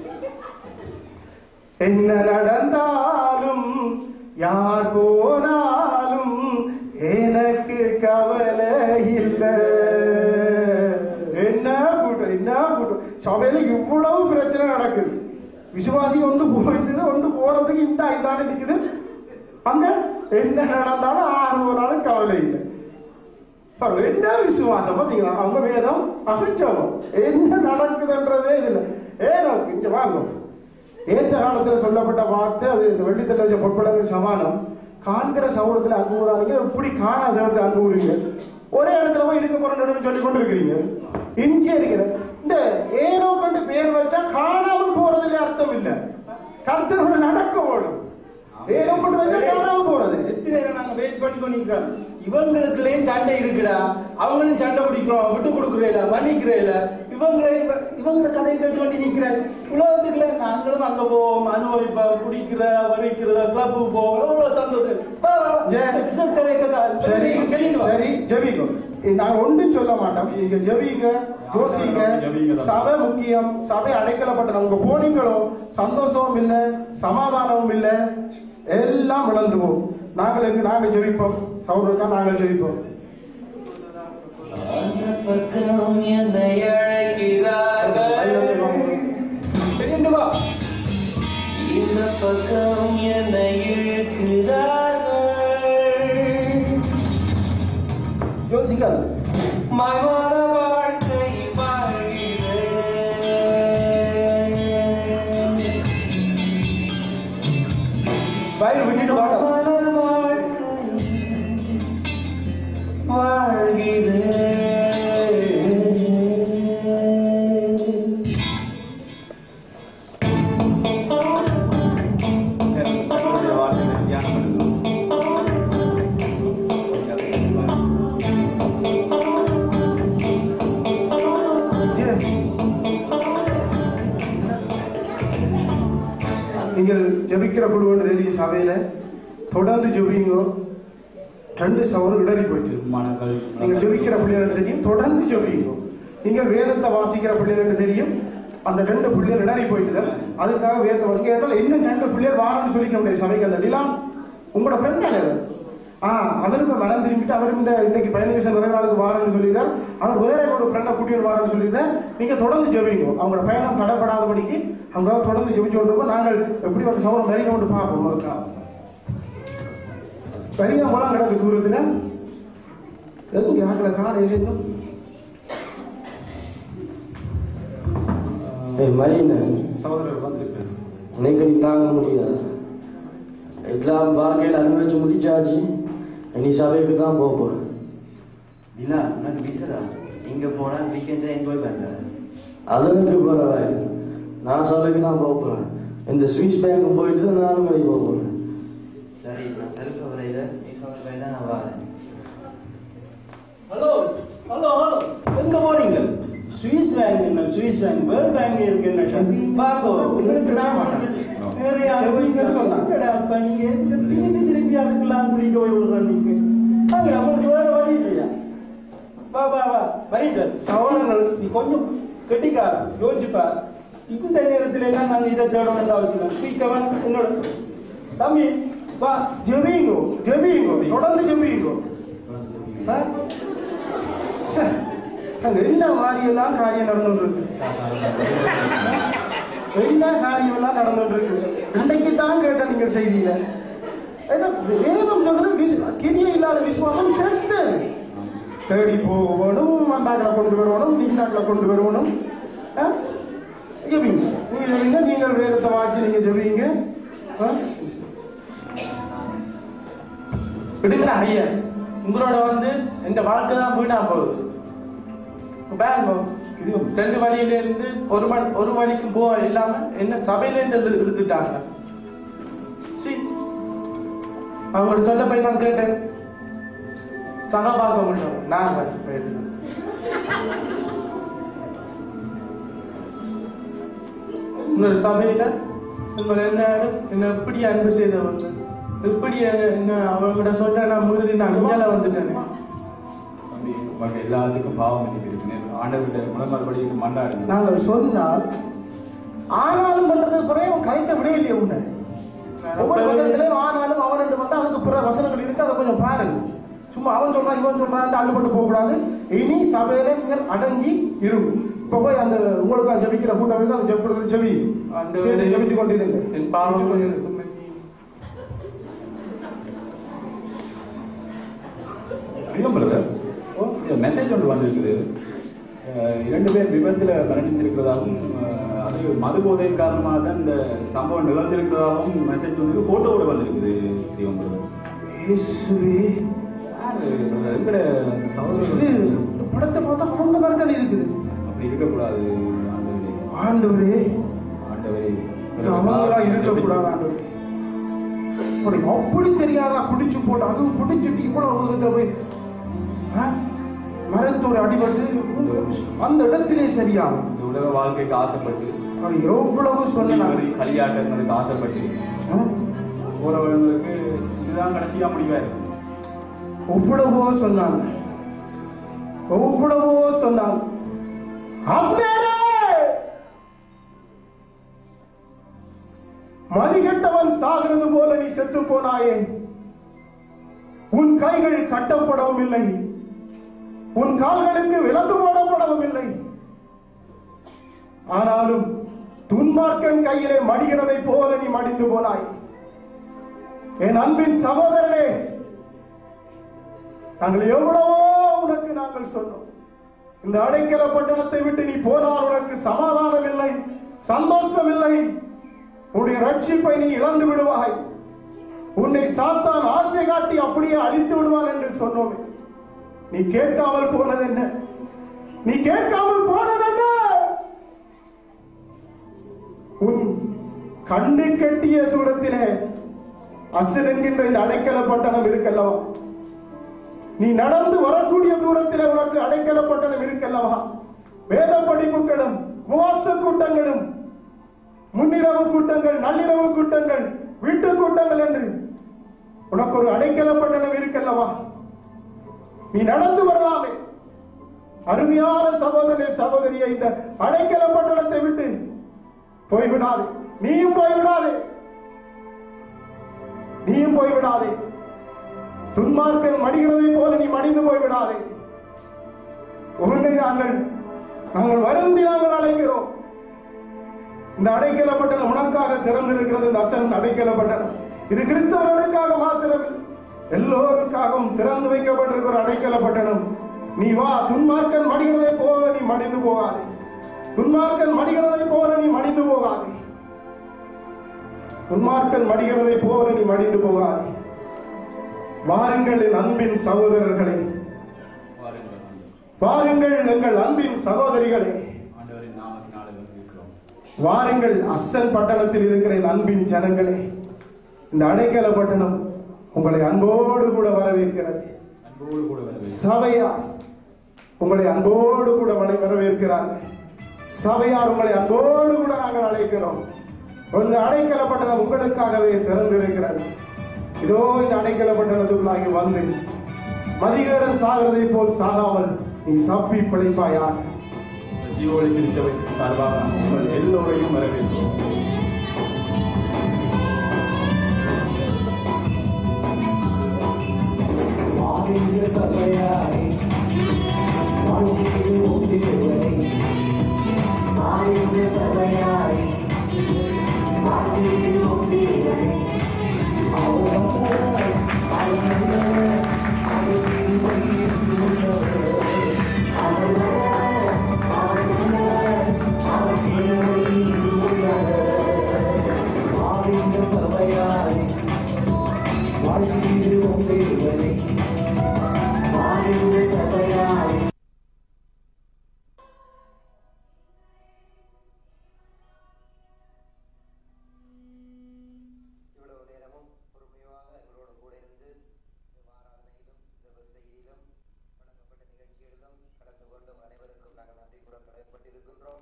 என்ன நடந்தாலும் யார் போனாலும் எனக்கு கவலை இல்லை என்ன கூட்டம் என்ன கூட்டம் சபையில இவ்வளவு பிரச்சனை நடக்குது விசுவாசி ஒன்று போயிட்டு ஒன்று போறதுக்கு இந்த ஐந்தாண்டு நிக்குது அங்க என்ன நடந்தாலும் ஆறு போனாலும் கவலை இல்லை பாருங்க, என்ன விசுவாசம் பாத்தீங்களா அவங்க வேதம் அகச்சவம் என்ன நடக்குதுன்றதே இதுல ஏனோ இங்க வாங்க ஏற்ற காலத்துல சொல்லப்பட்ட வார்த்தை அது இந்த வெள்ளித்தள்ள வச்ச பொற்படங்கள் சமானம் காண்கிற சௌரத்துல அன்பு கூறாதீங்க இப்படி காணாத இடத்துல அன்பு கூறுங்க ஒரே இடத்துல போய் இருக்க போறேன்னு சொல்லி கொண்டு இருக்கிறீங்க இஞ்சி இருக்கிற இந்த ஏனோ கண்டு பேர் வச்சா காணாமல் போறதுல அர்த்தம் இல்ல கர்த்தரோட நடக்க ஓடும் ஏனோ கொண்டு வச்சா காணாமல் போறது எத்தனை நேரம் நாங்க வெயிட் பண்ணி கொண்டிருக்கிறோம் இவங்களுக்குள்ளேயும் சண்டை இருக்குடா அவங்களும் சண்டை பிடிக்கிறோம் விட்டு கொடுக்குறேல மன்னிக்கிறேல இவங்களே இவங்களோட கதையை கேட்டு கொண்டு நிக்கிறேன் உலகத்துக்குள்ள நாங்களும் அங்க போவோம் அனுபவிப்போம் குடிக்கிற வரிக்கிற கிளப்புக்கு போவோம் எவ்வளவு சந்தோஷம் வா, வா, வா. ஏன்? பிசர் கதையை கேட்க- சரி கேளுங்க. சரி ஜெபிங்க நான் ஒன்றும் சொல்ல மாட்டோம் நீங்க ஜெபிங்க யோசிங்க ஜெபிங்க தான். சபை முக்கியம் சபை அடைக்கலப்பட்ட உங்க போனீங்களோ சந்தோஷமும் இல்ல சமாதானமும் இல்ல எல்லாம் இழந்துவோம் நாங்கள் எங்க நாங்க ஜெபிப்போம் சௌரக்கா நாங்கள் ஜெபிப்போம் அந்த பக்கம் என்னை அழைக்கிறார்கள் தெரியுண்டு வா இந்த பக்கம் என்னை இழுக்கிறார்கள் யோசிக்காது மைமான வாழ்க்கை வாழ்கிறேன் வயல் விட்டுட்டு வாடா மைமான வாழ்க்கை வாழ்கிறேன் கர்த்தருடைய வார்த்தைகளை தியானம் பண்ணுகிறோம். நீங்கள் ஜெபிக்கிற குழுன்னு தெரியும் சபையில தொடர்ந்து ஜெபிங்க ரெண்டு சவரம் இடறி போயிட்டு மனங்கள் நீங்க ஜெபிக்கிற பிள்ளைகள் தெரியும் தொடர்ந்து ஜெபிங்க நீங்கள் வேதத்தை வாசிக்கிற பிள்ளைகள் தெரியும் அந்த ரெண்டு பிள்ளைகள் இடறி போயிட்டு அதுக்காக வேதத்தை வாசிக்க கேட்டால் இன்னும் ரெண்டு பிள்ளைகள் வாரம்னு சொல்லிக்க முடியாது சபைக்கு அந்த நிலாம் உங்களோட ஃப்ரெண்ட் தானே அவர்? ஆ அவருக்கு மனம் திரும்பிட்டு அவர் இந்த இன்னைக்கு பதினஞ்சு வருஷம் நிறைய நாளுக்கு வாரம்னு சொல்லியிருக்கார் அவர் வேற ஒரு ஃப்ரெண்டை கூட்டிட்டு வாரம்னு சொல்லியிருக்கார் நீங்க தொடர்ந்து ஜெபிங்க அவங்களோட பயணம் தடைப்படாதபடிக்கு அவங்க தொடர்ந்து ஜெபிச்சு கொண்டிருக்கோம் நாங்கள் எப்படி ஒரு சௌரம் மெரின கொண்டு பார்ப்போம் இருக்கா பெரிய மலம் கிடக்கு தூரத்துல எதுங்க ஆக்கல கார் எழுதும் ஏய் மலின சகோதரர் வந்திருக்காரு எனக்கு நீ தாங்க முடியாது எல்லாம் வாழ்க்கையில் அனுபவிச்சு முடிச்சாச்சு நீ சபைக்கு தான் போக போறேன் திலா உனக்கு விசரா இங்க போனா வீக்கெண்டை என்ஜாய் பண்ற அதற்கு பரவாயில்லை நான் சபைக்கு தான் போக போறேன் இந்த சுவிஸ் பேங்க் போயிட்டு நாலு மணிக்கு போக போறேன் சரி நான் செல்ஃப் வரையில நீ சொல்ற தான் நான் வரேன் ஹலோ ஹலோ ஹலோ எங்க போறீங்க சுவிஸ் பேங்க் என்ன சுவிஸ் பேங்க் வேர்ல்ட் பேங்க் இருக்கு என்ன பாக்கோ உங்களுக்கு நான் நிறைய செவிங்கன்னு சொன்னாங்க. என்னடா அப்பா நீங்க எதுக்கு திருப்பி திருப்பி அதுக்கெல்லாம் குடிக்க போய் விடுறோம் நீங்க அங்க நம்மளுக்கு வேற வழி இல்லையா வா வா வா வரைட்டு சவரங்கள் நீ கொஞ்சம் கெட்டிக்கார யோசிச்சுப்பா இந்த நேரத்துல எல்லாம் நாங்க இதை தேடணும்னு அவசியம் ஸ்பீக்கவன் என்னோட தம்பி வா ஜெபிங்கோ ஜெபிங்கோ தொடர்ந்து ஜெபிங்கோ ஆ? சே, அங்க என்ன மாதிரி எல்லாம் காரியம் நடந்துட்டு இருக்கு என்ன காரியம் எல்லாம் நடந்துட்டு இருக்கு இன்னைக்கு தான் கேட்ட நீங்க செய்தியில ஏதோ வேதம் சொல்றது விசு- கிரியை இல்லாத விசுவாசம் செத்து தேடி போகணும் அந்தாக்களை கொண்டு வரணும் நீண்டாக்களை கொண்டு வரணும் ஆ? ஜெபிங்க நீங்க ஜெபிங்க நீங்கள் வேதத்தை வாசி நீங்க ஜெபிங்க ஆ? விடுங்கடா ஐயா உங்களோட வந்து இந்த வாழ்க்கை தான் வீணா போகுது பாருங்க இது ரெண்டு வழியில இருந்து ஒரு மணி ஒரு வழிக்கு போக இல்லாம என்ன சபையில இருந்து எடுத்து- எடுத்துட்டாங்க சீ. அவங்க சொல்ல போய் நான் கேட்டேன் சகபாசம் பண்ணோம் நான் போயிட்டு உங்களோட சபையில உங்களை எல்லாரும் என்ன எப்படி அன்பு செய்தவங்க எப்படி என்ன அவங்ககிட்ட சொல்ல நான் மீறி நான் இங்கால வந்துட்டேனே தம்பி, உங்களுக்கு எல்லாத்துக்கும் பாவம் மன்னிப்பு இருக்கு ஆண்டவர்கிட்ட முழங்கால் மண்டாடுங்க நாங்கள் சொன்னால் ஆனாலும் பண்றது பிறகு அவன் கலைத்த விட இல்லையே உன்னை ஒவ்வொரு வசனத்திலையும் ஆனாலும் அவன் ரெண்டு வந்தா அதுக்கு பிற வசனங்கள் இருக்கு அதை கொஞ்சம் பாருங்க சும்மா அவன் சொல்றான் இவன் சொல்றான் அள்ளுபட்டு போக கூடாது இனி சபையில நீங்கள் அடங்கி இருங்க இப்ப போய் அந்த உங்களுக்கு ஜபிக்கிற கூட்டம் இருக்கு அந்த ஜபிக்கிறது செவி ஆண்டவரே, ஜபிச்சு கொண்டிருங்க என் பாவங்கள் எனக்கு பிரியம் பிரதர் மெசேஜ் ஒன்று வந்திருக்குது அஹ் இரண்டு பேர் விபத்தில் மரணிச்சிருக்கிறதாகவும் அஹ் அது மது போதையின் காரணமாக தான் இந்த சம்பவம் நிகழ்ந்திருக்கிறதாகவும் மெசேஜ் வந்து போட்டோவோட வந்திருக்குது பிரியம் பிரதர் இயேசுவே எங்கட இது சகோதரர் இந்த படத்தை பார்த்தா அவங்க மரங்கள் இருக்குது அப்படி இருக்கக்கூடாது ஆண்டவரே ஆண்டவரே ஆண்டவரே இது அவங்களா இருக்கக்கூடாது ஆண்டவரே அப்படி அப்படி தெரியாதா பிடிச்சு போட்டு அதுவும் பிடிச்சிட்டு இவ்வளவு உலகத்துல போய் ஆ? மரத்தோட அடிபட்டு அந்த இடத்திலே சரியாகும் இந்த உலக வாழ்க்கைக்கு ஆசைப்பட்டு அப்படி எவ்வளவு சொன்னா குடிவெறி, களியாட்டங்களுக்கு ஆசைப்பட்டு போறவங்களுக்கு இதுதான் கடைசியா முடிவா இருக்கு எவ்வளவோ சொன்னாங்க எவ்வளவோ சொன்னாங்க அப்னேரே! மதிகெட்டவன் சாகிறது போல நீ செத்து போனாயே உன் கைகள் கட்டப்படவும் இல்லை உன் கால்களுக்கு விலங்கு போடப்படவும் இல்லை ஆனாலும் துன்மார்க்கன் கையிலே மடிகிறதை போல நீ மடிந்து போனாய் என் அன்பின் சகோதரனே நாங்கள் எவ்வளவோ உனக்கு நாங்கள் சொன்னோம் இந்த அடைக்கல பட்டணத்தை விட்டு நீ போனால் உனக்கு சமாதானம் இல்லை சந்தோஷம் இல்லை உன்னுடைய ரட்சிப்பை நீ இழந்து விடுவாய் உன்னை சாத்தான் ஆசை காட்டி அப்படியே அழித்து விடுவான் என்று சொன்னோமே நீ கேட்காமல் போனது என்ன நீ கேட்காமல் போனது என்ன உன் கண்ணு கெட்டிய தூரத்திலே அசல் என்கின்ற இந்த அடைக்கல பட்டணம் இருக்கல்லவா நீ நடந்து வரக்கூடிய தூரத்திலே உனக்கு அடைக்கல பட்டணம் இருக்கல்லவா வேத படிப்புகளும் உபவாச கூட்டங்களும் முன்னிரவு கூட்டங்கள் நள்ளிரவு கூட்டங்கள் வீட்டு கூட்டங்கள் என்று உனக்கு ஒரு அடைக்கல பட்டணம் இருக்கல்லவா நீ நடந்து வரலாமே அருமையான சகோதரனே சகோதரியை இந்த அடைக்கல பட்டணத்தை விட்டு போய்விடாதே நீயும் போய்விடாதே நீயும் போய்விடாதே துன்மார்க்கன் மடிகிறதை போல நீ மடிந்து போய்விடாதே உன்னை நாங்கள் நாங்கள் வருந்தி நாங்கள் அழைக்கிறோம் இந்த அடைக்கலப்பட்டணம் உனக்காக திறந்திருக்கிறது இந்த அசன் அடைக்கலப்பட்டணம் இது கிறிஸ்தவர்களுக்காக மாத்திரம் எல்லோருக்காகவும் திறந்து வைக்கப்பட்டிருக்கிற அடைக்கலப்பட்டணம் நீ வா துன்மார்க்கன் மடிகிறதை போல நீ மடிந்து போகாதே துன்மார்க்கன் மடிகிறதை போல நீ மடிந்து போகாதே துன்மார்க்கன் மடிகிறதை போல நீ மடிந்து போகாதே வாருங்கள் என் அன்பின் சகோதரர்களே வாருங்கள் எங்கள் அன்பின் சகோதரிகளே ஆண்டவரின் நாமத்தினாலே வந்திருக்கிறோம் வாருங்கள் அசன் பட்டணத்தில் இருக்கிற என் அன்பின் ஜனங்களே இந்த அடைக்கல பட்டணம் உங்களை அன்போடு கூட வரவேற்கிறது அன்போடு கூட வருது சபையா உங்களை அன்போடு கூட வரை- வரவேற்கிறார் சபையார் உங்களை அன்போடு கூட நாங்கள் அழைக்கிறோம் இந்த அடைக்கலப்பட்டது உங்களுக்காகவே திறந்திருக்கிறது இதோ இந்த அடைக்கலப்பட்டதுக்குள்ளாகி வந்து மதிகேடன் சாகிறதை போல் சாகாமல் நீ தப்பி பிழைப்பாயாக ஜீவோலி திருச்சபை சார்பாக உங்கள் எல்லோரையும் வரவேற்கிறோம் வாழ்கிற சபையாரே வாழ்க்கையில் உண்டிடுவரை வாழ்கிற சபையாரே வாழ்க்கையில் உண்டிடுவரை அவர் வந்தவர் அவர் வந்தவர் அவர் திருமையில் உள்ளவர் அவர் வந்தவர் அவர் வந்தவர் அவர் திருமையில் உள்ளவர் வாழ்கிற சபையாரே வாழ்க்கையில் உண்டிடுவரை வாழ்கிற சபையாரே இவ்வளவு நேரமும் பொறுமையாக எங்களோடு கூட இருந்து இந்த ஆராதனையிலும் இந்த செய்தியிலும் வழங்கப்பட்ட நிகழ்ச்சிகளிலும் கலந்து கொண்டும் அனைவருக்கும் நாங்கள் நன்றி கூற கடமைப்பட்டிருக்கின்றோம்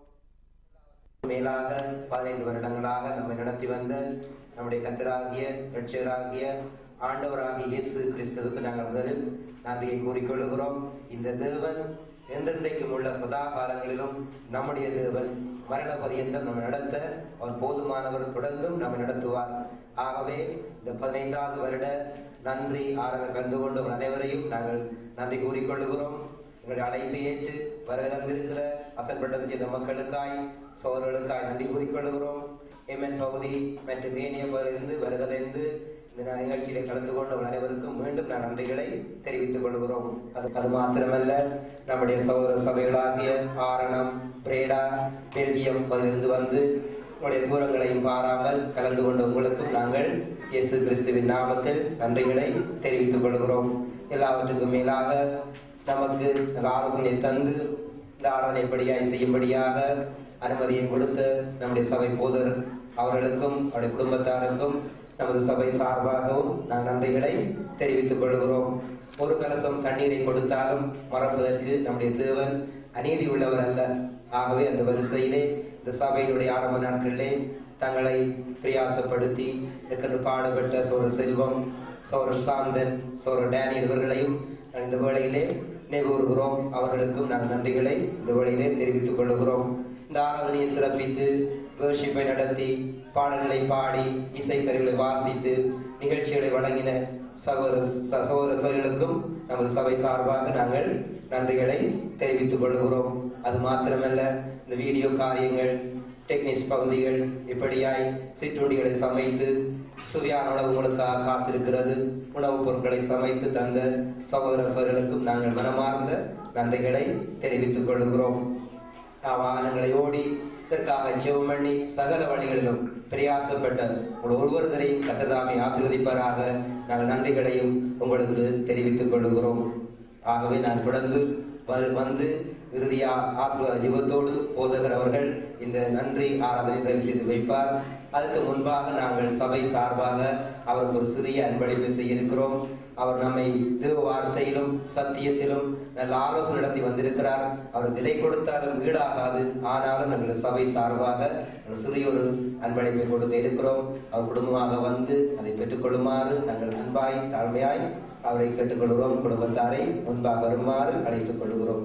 மேலாக பதினைந்து வருடங்களாக நம்மை நடத்தி வந்த நம்முடைய கத்தராகிய இரட்சகராகிய ஆண்டவராகிய இயேசு கிறிஸ்துவுக்கு நாங்கள் முதலில் நன்றியை கூறிக்கொள்கிறோம் இந்த தேவன் என்றென்றைக்கும் உள்ள சதா காலங்களிலும் நம்முடைய தேவன் மரண பரியந்தம் நம்ம நடத்த அவர் போதுமானவர் தொடர்ந்தும் நம்மை நடத்துவார் ஆகவே இந்த பதினைந்தாவது வருட நன்றி ஆராதனை கலந்து கொண்ட உங்கள் அனைவரையும் நாங்கள் நன்றி கூறிக்கொள்கிறோம் எங்களுடைய அழைப்பை ஏற்று வருகை தந்திருக்கிற அசன்பட்டது செய்த மக்களுக்காய் சோழர்களுக்காய் நன்றி கூறிக்கொள்கிறோம் எம்என் பகுதி மற்றும் ஏனைய பகுதியிலிருந்து வருகதைந்து இந்த நிகழ்ச்சியில கலந்து கொண்ட உங்கள் அனைவருக்கும் மீண்டும் நான் நன்றிகளை தெரிவித்துக் கொள்கிறோம் அது அது மாத்திரமல்ல நம்முடைய சகோதர சபைகளாகிய ஆரணம் பிரேடா பெல்ஜியம் பகுதியிலிருந்து வந்து உங்களுடைய தூரங்களையும் பாராமல் கலந்து கொண்ட உங்களுக்கும் நாங்கள் இயேசு கிறிஸ்துவின் நாமத்தில் நன்றிகளை தெரிவித்துக் கொள்கிறோம் எல்லாவற்றுக்கும் மேலாக நமக்கு நல்ல ஆலோசனை தந்து இந்த ஆராதனை படியாய் செய்யும்படியாக அனுமதியை கொடுத்த நம்முடைய சபை போதர் அவர்களுக்கும் அவருடைய குடும்பத்தாருக்கும் நமது சபை சார்பாகவும் நான் நன்றிகளை தெரிவித்துக் கொள்கிறோம் ஒரு கலசம் தண்ணீரை கொடுத்தாலும் மறப்பதற்கு நம்முடைய தேவன் அநீதி உள்ளவர் அல்ல ஆகவே அந்த வரிசையிலே இந்த சபையினுடைய ஆரம்ப நாட்களிலே தங்களை பிரயாசப்படுத்தி இருக்கின்ற பாடுபட்ட சோழர் செல்வம் சோழர் சாந்தன் சோழர் டேனியல் இவர்களையும் நான் இந்த வேளையிலே நினைவுறுகிறோம் அவர்களுக்கும் நான் நன்றிகளை இந்த வேளையிலே தெரிவித்துக் கொள்கிறோம் இந்த ஆராதனையை சிறப்பித்து வேர்ஷிப்பை நடத்தி பாடல்களை பாடி இசைக்கருவிகளை வாசித்து நிகழ்ச்சிகளை வழங்கின சகோதர சகோதர சகோதரர்களுக்கும் நமது சபை சார்பாக நாங்கள் நன்றிகளை தெரிவித்துக் கொள்கிறோம் அது மாத்திரமல்ல இந்த வீடியோ காரியங்கள் டெக்னிக்ஸ் பகுதிகள் இப்படியாய் சிற்றுண்டிகளை சமைத்து சுவையான உணவு உங்களுக்காக காத்திருக்கிறது உணவுப் பொருட்களை சமைத்து தந்த சகோதர சகோதரர்களுக்கும் நாங்கள் மனமார்ந்த நன்றிகளை தெரிவித்துக் கொள்கிறோம் வாகனங்களை ஓடி இதற்காக ஜெபம் பண்ணி சகல வழிகளிலும் பிரயாசப்பட்ட உங்கள் ஒவ்வொருத்தரையும் கத்ததாமை ஆசீர்வதிப்பாராக நாங்கள் நன்றிகளையும் உங்களுக்கு தெரிவித்துக் கொள்கிறோம் ஆகவே நான் தொடர்ந்து வ- வந்து இறுதியா ஆசீர்வாத ஜெபத்தோடு போதகர் அவர்கள் இந்த நன்றி ஆராதனை நிறைவு செய்து வைப்பார் அதுக்கு முன்பாக நாங்கள் சபை சார்பாக அவருக்கு ஒரு சிறிய அன்பளிப்பை செய்ய இருக்கிறோம் அவர் நம்மை தேவ வார்த்தையிலும் சத்தியத்திலும் நல்ல ஆலோசனை நடத்தி வந்திருக்கிறார் அவர் விலை கொடுத்தாலும் ஈடாகாது ஆனாலும் எங்கள் சபை சார்பாக ஒரு சிறிய ஒரு அன்பளிப்பை கொடுக்க இருக்கிறோம் அவர் குடும்பமாக வந்து அதை பெற்றுக்கொள்ளுமாறு நாங்கள் அன்பாய் தாழ்மையாய் அவரை கேட்டுக்கொள்கிறோம் குடும்பத்தாரை முன்பாக வருமாறு அழைத்துக் கொள்கிறோம்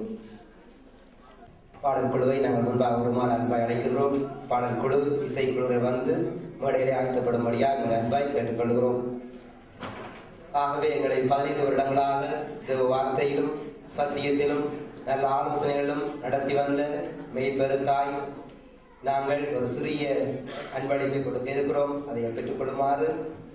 பாடல் குழுவை நாங்கள் முன்பாக வருமாறு அன்பாய் அழைக்கின்றோம் பாடல் குழு இசைக்குழுவை வந்து மேடையிலே ஆழ்த்தப்படும்படியாக எங்கள் அன்பாய் கேட்டுக்கொள்கிறோம் ஆகவே எங்களை பதினைந்து வருடங்களாக தேவ வார்த்தையிலும் சத்தியத்திலும் நல்ல ஆலோசனைகளும் நடத்தி வந்த மெய்ப்பெருக்காய் நாங்கள் ஒரு சிறிய அன்பளிப்பை கொடுக்க இருக்கிறோம் அதை பெற்றுக்கொள்ளுமாறு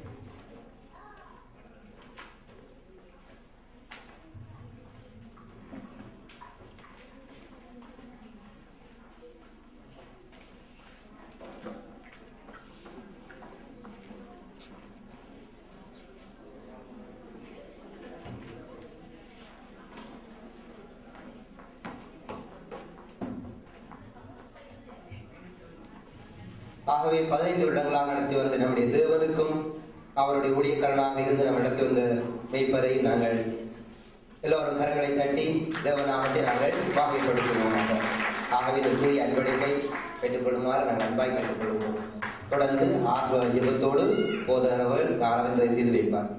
ஆகவே பதினைந்து வருடங்களாக நடத்தி வந்த நம்முடைய தேவனுக்கும் அவருடைய ஊழியக்காரனாக இருந்து நம்ம நடத்தி வந்த மெய்ப்பரை நாங்கள் எல்லோரும் கரங்களை தட்டி தேவநாமத்தை நாங்கள் வாகைப்படுத்துவோமாக ஆகவே இதற்குரிய அன்படைப்பை பெற்றுக்கொள்ளுமாறு நாங்கள் அன்பாய் கற்றுக்கொள்வோம் தொடர்ந்து ஆர்வ ஜெபத்தோடு போதகர்கள் ஆராதனை செய்து வைப்பார்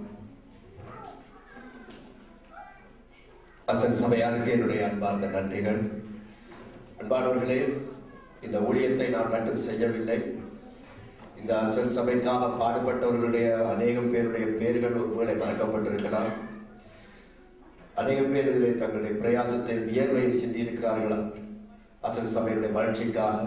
அசன் சபையாருக்கு என்னுடைய அன்பார்ந்த நன்றிகள் அன்பானவர்களே இந்த ஊழியத்தை நான் மட்டும் செய்யவில்லை இந்த அசன் சபைக்காக பாடுபட்டவர்களுடைய அநேகம் பேருடைய பெயர்கள் ஒருவேளை மறக்கப்பட்டிருக்கலாம் அநேகம் பேர் இதிலே தங்களுடைய பிரயாசத்தை வியர்வையில் சிந்தியிருக்கிறார்களா அசன் சபையுடைய வளர்ச்சிக்காக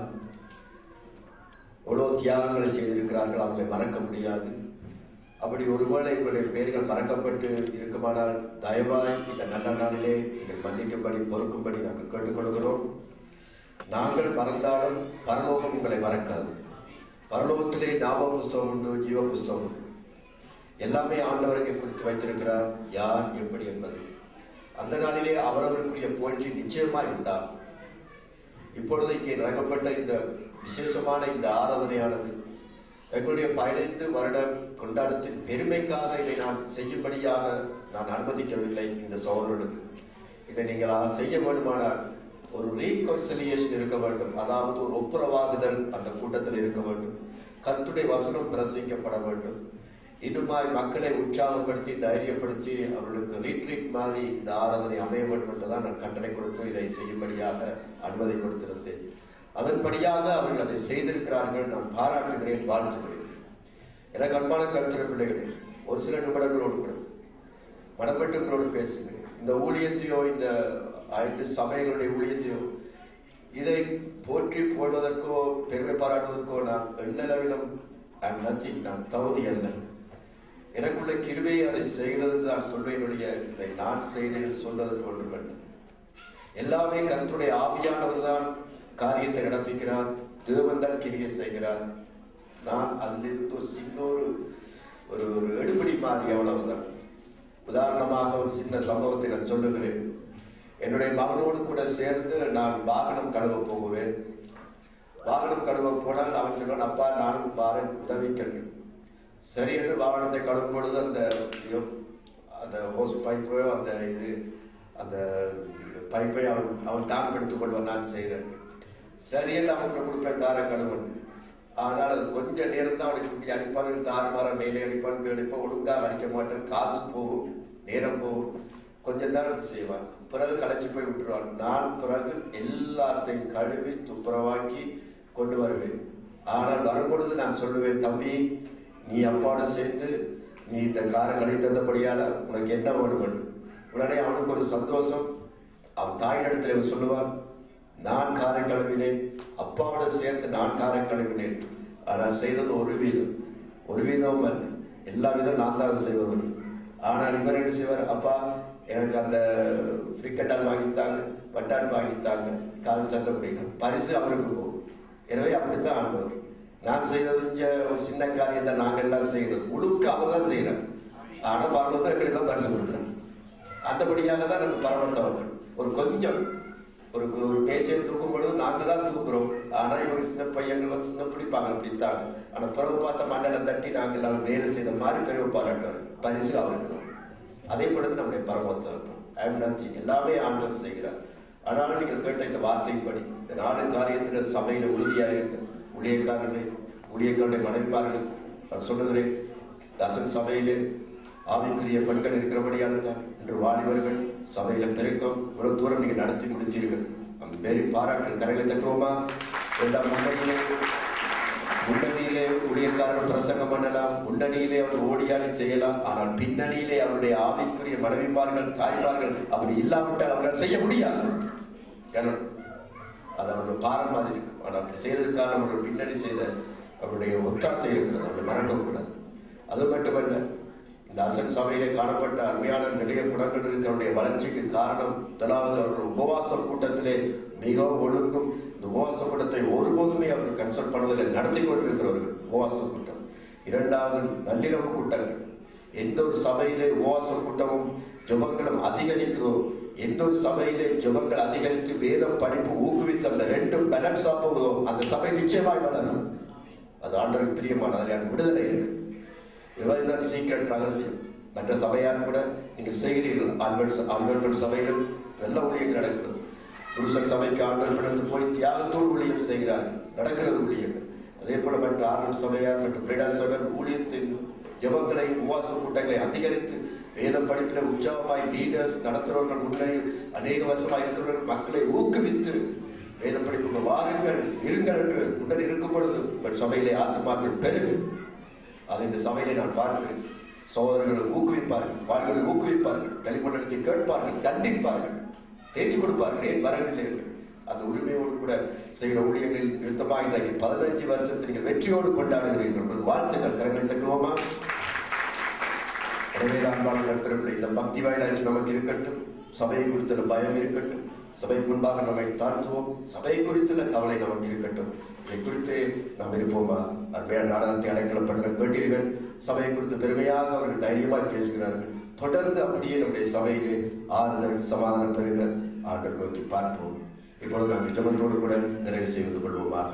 எவ்வளோ தியாகங்களை செய்திருக்கிறார்கள் அவங்களை மறக்க முடியாது அப்படி ஒருவேளை உங்களுடைய பெயர்கள் மறக்கப்பட்டு இருக்குமானால் தயவாய் இந்த நல்ல நாளிலே நீங்கள் மன்னிக்கும்படி பொறுக்கும்படி நாங்கள் கேட்டுக்கொள்கிறோம் நாங்கள் மறந்தாலும் பரலோகம் உங்களை மறக்காது பரலோகத்திலே ஞாபக புஸ்தகம் உண்டு ஜீவ புஸ்தகம் உண்டு எல்லாமே ஆண்டவருக்கு குறித்து வைத்திருக்கிறார் யார் எப்படி என்பது அந்த நாளிலே அவரவருக்குரிய புகழ்ச்சி நிச்சயமாய் உண்டா இப்பொழுது இங்கே நடக்கப்பட்ட இந்த விசேஷமான இந்த ஆராதனையானது எங்களுடைய பதினைந்து வருட கொண்டாட்டத்தின் பெருமைக்காக இதை நான் செய்யும்படியாக நான் அனுமதிக்கவில்லை இந்த சோழர்களுக்கு இதை நீங்கள் செய்ய வேண்டுமானால் ஒரு ரீகன்சிலியேஷன் இருக்க வேண்டும் அதாவது ஒரு ஒப்புரவாகுதல் அந்த கூட்டத்தில் இருக்க வேண்டும் கத்துடைய வசனம் பிரசங்கிக்கப்பட வேண்டும் இன்னுமாய் மக்களை உற்சாகப்படுத்தி தைரியப்படுத்தி அவர்களுக்கு ரீட்ரீட் மாதிரி இந்த ஆராதனை அமைய வேண்டும் என்றுதான் நான் கட்டளை கொடுத்து இதை செய்யும்படியாக அனுமதி கொடுத்திருந்தேன் அதன்படியாக அவர்கள் அதை செய்திருக்கிறார்கள் நான் பாராட்டுகிறேன் வாழ்த்துகிறேன் எனக்கு அன்பான கருத்துரை பிள்ளைகளே ஒரு சில நிமிடங்களோடு கூட மனப்பட்டுகளோடு பேசுகிறேன் இந்த ஊழியத்தையோ இந்த ஐந்து சபைகளுடைய ஊழியத்தையோ இதை போற்றி போடுவதற்கோ பெருமை பாராட்டுவதற்கோ நான் எண்ணளவிலும் ஐம் நத்திங் நான் தகுதி அல்ல எனக்குள்ள கிருபையை அதை செய்கிறது நான் சொல்வேன் ஒழிய இதை நான் செய்தேன் சொல்வதற்கு ஒன்று வேண்டும் எல்லாமே கருத்துடைய ஆவியானவர் தான் காரியத்தை நடப்பிக்கிறார் தேவன் தான் கிரியை செய்கிறார் நான் அதிலிருந்து ஒரு சின்ன ஒரு ஒரு ஒரு எடுபடி மாதிரி அவ்வளவுதான் உதாரணமாக ஒரு சின்ன சம்பவத்தை நான் சொல்லுகிறேன் என்னுடைய மகனோடு கூட சேர்ந்து நான் வாகனம் கழுவ போகுவேன் வாகனம் கழுவ போனால் அவன் சொல்லுவான் அப்பா நானும் பாரன் உதவிக்கன்று சரி என்று வாகனத்தை கழுவும் பொழுது அந்த அந்த ஹோஸ் பைப்போ அந்த இது அந்த பைப்பை அவன் அவன் தான் எடுத்துக் கொள்வான் நான் செய்கிறேன் சரி என்று அவனுக்கு கொடுப்பேன் காரை கழுவன் ஆனால் அது கொஞ்ச நேரம் தான் அவனுக்கு இப்படி அடிப்பான் தாறுமாற மேலே அடிப்பான் அடிப்பான் ஒழுங்காக அடிக்க மாட்டேன் காசு போகும் நேரம் போகும் கொஞ்சம் தான் செய்வான் பிறகு களைச்சி போய் விட்டுருவான் நான் பிறகு எல்லாத்தையும் கழுவி துப்புரவாக்கி கொண்டு வருவேன் ஆனால் வரும்பொழுது நான் சொல்லுவேன் தம்பி நீ அப்பாவோட சேர்ந்து நீ இந்த காரை கழுவி தந்தபடியால உனக்கு என்ன வேணும் உடனே அவனுக்கு ஒரு சந்தோஷம் அவன் தாயினிடத்தில் சொல்லுவான் நான் காரை கழுவினேன் அப்பாவோட சேர்ந்து நான் காரை கழுவினேன் ஆனால் செய்தது ஒரு வீதம் ஒரு வீதம் அல்ல எல்லா விதம் நான் தான் செய்வவன் ஆனால் இவர் என்ன செய்வார் அப்பா எனக்கு அந்த ஃப்ரிக்கட்டால் வாங்கித்தாங்க பட்டால் வாங்கித்தாங்க கால் சந்தை பிடிக்கும் பரிசு அவருக்கு போகும் எனவே அப்படித்தான் ஆண்டவர் நான் செய்தது இங்க ஒரு சின்ன காரியம் தான் நாங்கள் எல்லாம் செய்யறது முழுக்க அவர் தான் செய்யறார் ஆனா பார்வத்தை எங்களுக்கு தான் பரிசு கொடுக்குறார் அந்தபடியாக தான் எனக்கு பரமத்தவர்கள் ஒரு கொஞ்சம் ஒரு ஒரு மேசையை தூக்கும் பொழுது நாங்கள் தான் தூக்குறோம் ஆனா இவங்க சின்ன பையங்கள் வந்து சின்ன பிடிப்பாங்க பிடித்தாங்க ஆனா பிறகு பார்த்த மண்டலம் தட்டி நாங்கள் எல்லாம் வேலை செய்த மாதிரி பெருமை பாராட்டுவார் பரிசு அவருக்கு அதே படுத்து நம்முடைய பரமத்தவர்கள் ஐம் நத்திங் எல்லாமே ஆண்டவர் செய்கிறார் ஆனாலும் நீங்கள் கேட்ட இந்த வார்த்தைப்படி இந்த நாடு காரியத்தில் சபையில உறுதியாக இருக்கு ஊழியக்காரர்களே ஊழியக்காரருடைய மனைவிமார்கள் நான் சொல்லுகிறேன் தசன் சபையிலே ஆவிக்குரிய பெண்கள் இருக்கிறபடியான தான் இன்று வாலிபர்கள் சபையில பெருக்கம் இவ்வளவு தூரம் நீங்க நடத்தி முடிச்சீர்கள் அந்த பேரி பாராட்டல் கரையில தட்டுவோமா எல்லாம் முன்னணியிலே முன்னணியிலே ஊழியக்காரர்கள் பிரசங்கம் பண்ணலாம் முன்னணியிலே அவர் ஓடியாடி செய்யலாம் ஆனால் பின்னணியிலே அவருடைய ஆவிக்குரிய மனைவிமார்கள் தாய்மார்கள் அவர் இல்லாவிட்டால் அவர்கள் செய்ய முடியாது காரணம் அது அவருடைய பாரம் மாதிரி இருக்கும் ஆனால் அப்படி செய்யறதுக்கான அவருடைய பின்னணி செய்த அவருடைய ஒத்தாசை இருக்கிறது அவரை மறக்கக்கூடாது அது மட்டுமல்ல இந்த அசன் சபையிலே காணப்பட்ட அருமையான நிறைய குணங்கள் இருக்கிறவருடைய வளர்ச்சிக்கு காரணம் முதலாவது அவர்கள் உபவாச கூட்டத்திலே மிகவும் ஒழுங்கும் இந்த உபவாச கூட்டத்தை ஒருபோதுமே அவர்கள் கன்சல்ட் பண்ணுவதில்லை நடத்தி கொண்டிருக்கிறவர்கள் உபவாச கூட்டம் இரண்டாவது நள்ளிரவு கூட்டங்கள் எந்த ஒரு சபையிலே உபவாச கூட்டமும் ஜபங்களும் அதிகரிக்கிறதோ எந்த ஒரு சபையிலே ஜபங்கள் அதிகரித்து வேத படிப்பு ஊக்குவித்து அந்த ரெண்டும் பேலன்ஸா போகுதோ அந்த சபை நிச்சயமாய் வளரும் அது ஆண்டவருக்கு பிரியமான அதில் விடுதலை இருக்கு இதுதான் சீக்கிரம் ரகசியம் மற்ற சபையார் கூட நீங்கள் செய்கிறீர்கள் ஆண்கள் ஆண்கள் சபையிலும் நல்ல ஊழியங்கள் நடக்கிறது புருஷன் சபைக்கு ஆண்கள் கடந்து போய் தியாகத்தோடு ஊழியம் செய்கிறார்கள் நடக்கிறது ஊழியங்கள் அதே போல மற்ற ஆண்கள் சபையார் மற்றும் பிரேடா சபையார் ஊழியத்தின் ஜபங்களை உபவாச கூட்டங்களை அதிகரித்து வேத படிப்பில் உற்சாகமாய் லீடர்ஸ் நடத்துறவர்கள் முன்னணியில் அநேக வருஷமாக இருக்கிறவர்கள் மக்களை ஊக்குவித்து வேத படிப்புக்கு வாருங்கள் இருங்கள் என்று உடன் இருக்கும் பொழுது உங்கள் சபையிலே ஆத்மாக்கள் பெருகு அதை இந்த சபையிலே நான் பார்க்கிறேன் சகோதரர்களை ஊக்குவிப்பார்கள் வாழ்களை ஊக்குவிப்பார்கள் டெலிபோன் கேட்பார்கள் தண்டிப்பார்கள் ஏற்றுக் கொடுப்பார்கள் ஏன் வரவில்லை என்று அந்த உரிமையோடு கூட செய்கிற ஊழியர்களில் நிறுத்தமாக இன்றைக்கு பதினஞ்சு வருஷத்தை நீங்கள் வெற்றியோடு கொண்டாடுகிறீர்கள் உங்களுக்கு வாழ்த்துக்கள் கரங்களை தட்டுவோமா எனவே அன்பான நடத்திருக்கிற இந்த பக்தி வாயிலாச்சு நமக்கு இருக்கட்டும் சபையை குறித்துள்ள பயம் இருக்கட்டும் சபை முன்பாக நம்மை தாழ்த்துவோம் சபை குறித்துள்ள கவலை நமக்கு இருக்கட்டும் இதை குறித்து நாம் இருப்போமா அருமையான நாடகத்தை அடைக்கலப்படுற கேட்டீர்கள் சபை குறித்து பெருமையாக அவர்கள் தைரியமாக பேசுகிறார்கள் தொடர்ந்து அப்படியே நம்முடைய சபையிலே ஆறுதல் சமாதானம் பெறுக ஆண்டர் நோக்கி பார்ப்போம் இப்பொழுது நாங்கள் ஜபத்தோடு கூட நிறைவு செய்து கொள்வோமாக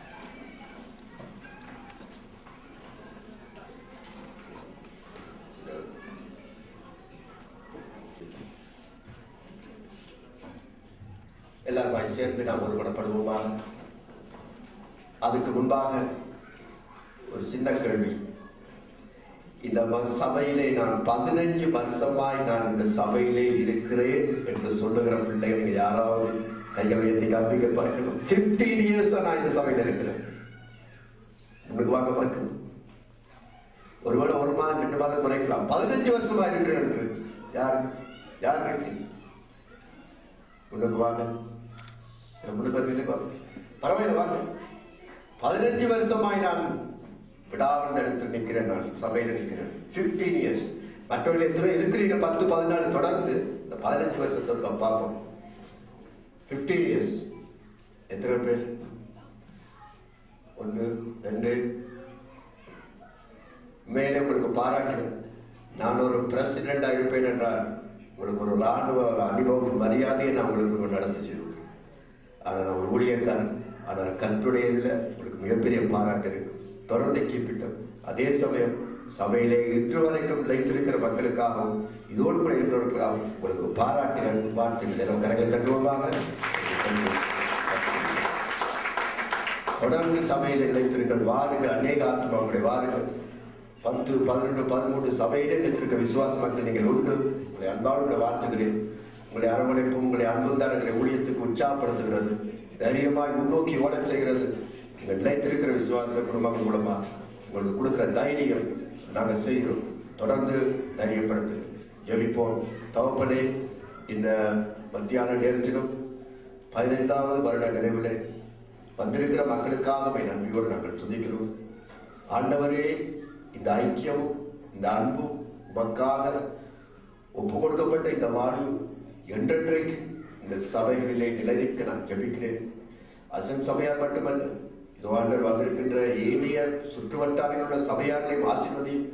எல்லாருமாய் சேர்ந்து நாம் ஒருமனப்படுவோமா அதுக்கு முன்பாக ஒரு சின்ன கேள்வி இந்த ம- சபையிலே நான் பதினஞ்சு வருஷமாய் நான் இந்த சபையிலே இருக்கிறேன் என்று சொல்லுகிற பிள்ளைகள் நீங்க யாராவது கையை உயர்த்தி காண்பிக்க பார்க்கணும் 15 இயர்ஸ் நான் இந்த சபையில இருக்கிறேன் உங்களுக்கு வாங்க பார்க்கணும் ஒருவேளை ஒரு மாதம் ரெண்டு மாதம் குறைக்கலாம் பதினஞ்சு வருஷமா இருக்கிறேன் என்று யார் யார் இருக்கீங்க முன்னுக்கு வாங்க என் முன்னுக்கு வரவில்லை பாருங்க. பரவாயில்ல வாங்க பதினஞ்சு வருஷமாய் நான் விடாமல் இடத்தில் நிற்கிறேன் நான் சபையில் நிற்கிறேன் 15 இயர்ஸ் மற்றவர்கள் எத்தனை இருக்கிறீங்க பத்து பதினாலு தொடர்ந்து இந்த பதினஞ்சு வருஷத்தை பார்ப்போம் 15 இயர்ஸ் எத்தனை பேர் ஒன்று ரெண்டு மேலே உங்களுக்கு பாராட்டுகள் நான் ஒரு பிரசிடண்டா இருப்பேன் என்றால் உங்களுக்கு ஒரு ராணுவ அனுபவம் மரியாதையை நான் உங்களுக்கு நடத்தி செய்வேன் ஆனால் நான் ஒரு ஊழியக்காரன் ஆனால் கற்றுடைய இதில் உங்களுக்கு மிகப்பெரிய பாராட்டு இருக்கு தொடர்ந்து கீப்பிட்டோம் அதே சமயம் சபையிலே இன்று வரைக்கும் நிலைத்திருக்கிற மக்களுக்காகவும் இதோடு கூட இருக்கிறவர்களுக்காகவும் உங்களுக்கு பாராட்டுகள் வாழ்த்துக்கள் எல்லாம் கரங்களை தட்டுவோமாக தொடர்ந்து சபையில் நிலைத்திருங்கள் வாருங்கள் அநேக ஆத்மாவுடைய வாருங்கள் பத்து பதினொன்று பதிமூன்று சபையிலே நிலைத்திருக்க விசுவாச மக்கள் நீங்கள் உண்டு உங்களை அன்பாடு கூட வாழ்த்துகிறேன் உங்களை அரவணைப்பும் உங்களை அன்பும் தான் எங்களை ஊழியத்துக்கு உற்சாகப்படுத்துகிறது தைரியமாய் முன்னோக்கி ஓடச் செய்கிறது நீங்கள் நிலைத்திருக்கிற விசுவாச குடும்பம் மூலமா உங்களுக்கு கொடுக்கிற தைரியம் நாங்கள் செய்கிறோம் தொடர்ந்து தைரியப்படுத்து ஜெபிப்போம் தவப்பனே இந்த மத்தியான நேரத்திலும் பதினைந்தாவது வருட நிறைவிலே வந்திருக்கிற மக்களுக்காக நன்றியோடு நாங்கள் துதிக்கிறோம் ஆண்டவரே இந்த ஐக்கியமும் இந்த அன்பும் உமக்காக ஒப்பு கொடுக்கப்பட்ட இந்த வாழ்வு என்றென்றைக்கு இந்த சபைகளிலே நிலைநிற்க நான் ஜெபிக்கிறேன் அசன் சபையார் மட்டுமல்ல இது ஆண்டவர் வந்திருக்கின்ற ஏனைய சுற்றுவட்டாரில் உள்ள சபையார்களையும் ஆசீர்வதியும்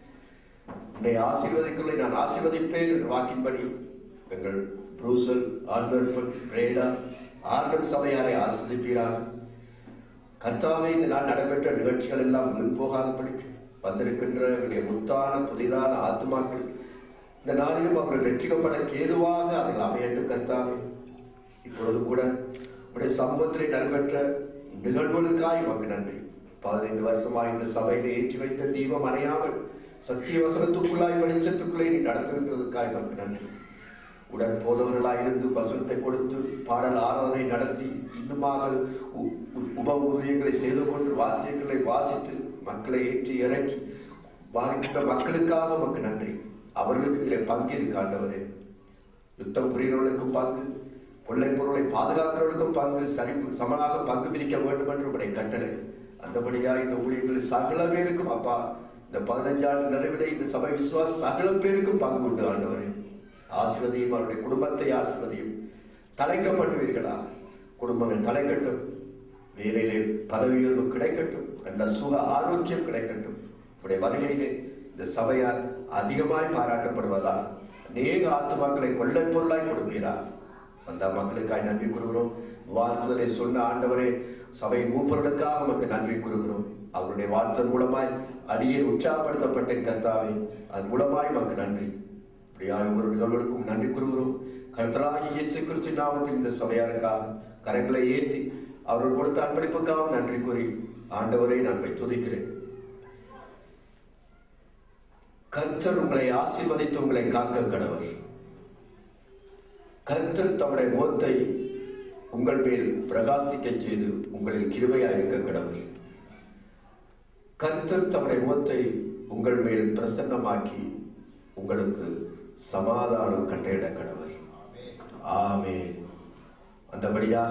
உன்னை ஆசீர்வதிக்கலை நான் ஆசீர்வதிப்பேன் என்று வாக்கின்படி எங்கள் ப்ரூசல் ஆண்டர்பன் பிரேடா ஆண்டம் சபையாரை ஆசிரியப்பீராக கர்த்தாவை இந்த நாள் நடைபெற்ற நிகழ்ச்சிகள் எல்லாம் வீண் போகாதபடிக்கு வந்திருக்கின்ற எங்களுடைய முத்தான புதிதான ஆத்மாக்கள் இந்த நாளிலும் அவர்கள் வெற்றிக்கப்பட கேதுவாக அதில் அமையட்டும் கர்த்தாவே இப்பொழுது கூட உடைய சமூகத்திலே நடைபெற்ற நிகழ்வுகளுக்காய் உமக்கு நன்றி பதினைந்து வருஷமாய் இந்த சபையிலே ஏற்றி வைத்த தீபம் அணையாமல் சத்திய வசனத்துக்குள்ளாய் வெளிச்சத்துக்குள்ளே நீ நடத்துகின்றதுக்காய் உமக்கு நன்றி உடன் போதவர்களாய் இருந்து வசனத்தை கொடுத்து பாடல் ஆராதனை நடத்தி இன்னுமாக உ- உ- உப ஊழியங்களை செய்து கொண்டு வாத்தியங்களை வாசித்து மக்களை ஏற்றி இறக்கி வாழ்கின்ற மக்களுக்காக உமக்கு நன்றி அவர்களுக்கு இதில் பங்கு இருக்கு ஆண்டவரே யுத்தம் புரிகிறவர்களுக்கும் பங்கு கொள்ளை பொருளை பாதுகாக்கிறவர்களுக்கும் பங்கு சரி சமனாக பங்கு பிரிக்க வேண்டும் என்று உடைய கட்டளை அந்தபடியா இந்த ஊழியர்கள் சகல பேருக்கும் அப்பா இந்த பதினஞ்சாண்டு நிறைவிலே இந்த சபை விசுவாச சகல பேருக்கும் பங்கு உண்டு ஆண்டவரே ஆசிர்வதியும் அவருடைய குடும்பத்தை ஆசிர்வதியும் தலைக்கப்படுவீர்களா குடும்பங்கள் தலைக்கட்டும் வேலையிலே பதவி உயர்வு கிடைக்கட்டும் நல்ல சுக ஆரோக்கியம் கிடைக்கட்டும் உடைய வருகையிலே இந்த சபையார் அதிகமாய் பாராட்டப்படுவதா அநேக ஆத்துமாக்களை கொள்ளை பொருளாய் கொடுப்பீரா அந்த மக்களுக்காய் நன்றி கூறுகிறோம் வாழ்த்துதலை சொன்ன ஆண்டவரே சபை மூப்பர்களுக்காக நமக்கு நன்றி கூறுகிறோம் அவருடைய வாழ்த்தல் மூலமாய் அடியே உற்சாகப்படுத்தப்பட்ட கர்த்தாவே அதன் மூலமாய் நமக்கு நன்றி இப்படியாக ஒரு நிகழ்வுகளுக்கும் நன்றி கூறுகிறோம் கர்த்தராகி இயேசு கிறிஸ்து நாமத்தில் இந்த சபையாருக்காக கரங்களை ஏந்தி அவர்கள் கொடுத்த அன்பளிப்புக்காக நன்றி கூறி ஆண்டவரை நான் போய் துதிக்கிறேன் கர்த்தர் உங்களை ஆசீர்வதித்து உங்களை காக்க கடவர் கர்த்தர் தம்முடைய முகத்தை உங்கள் மேல் பிரகாசிக்க செய்து உங்களில் கிருபையா இருக்க கடவர் கர்த்தர் தம்முடைய முகத்தை உங்கள் மேல் பிரசன்னமாக்கி உங்களுக்கு சமாதானம் கட்டையிட கடவர் ஆமே அந்தபடியாக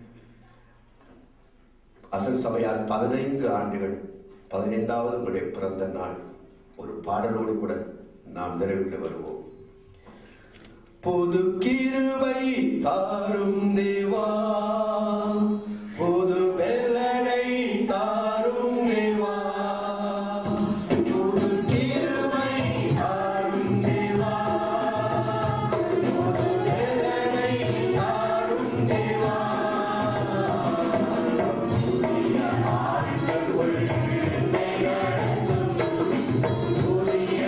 அசல் சபையார் பதினைந்து ஆண்டுகள் பதினைந்தாவது உங்களுடைய பிறந்த நாள் ஒரு பாடலோடு கூட நாம் நிறைவிட்டு வருவோம் பொது கிருபை தாரும் தேவா பொது வெள்ளனை தாரும் தேவா பொது கிருபை தாரும் தேவா பொது வெள்ளனை தாரும் தேவா புதிய ஆண்டுகள் புதிய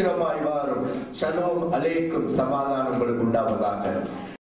சீக்கிரமாய் வாரும் ஷலோம் அலேக்கும் சமாதானம் உங்களுக்கு உண்டாவதாக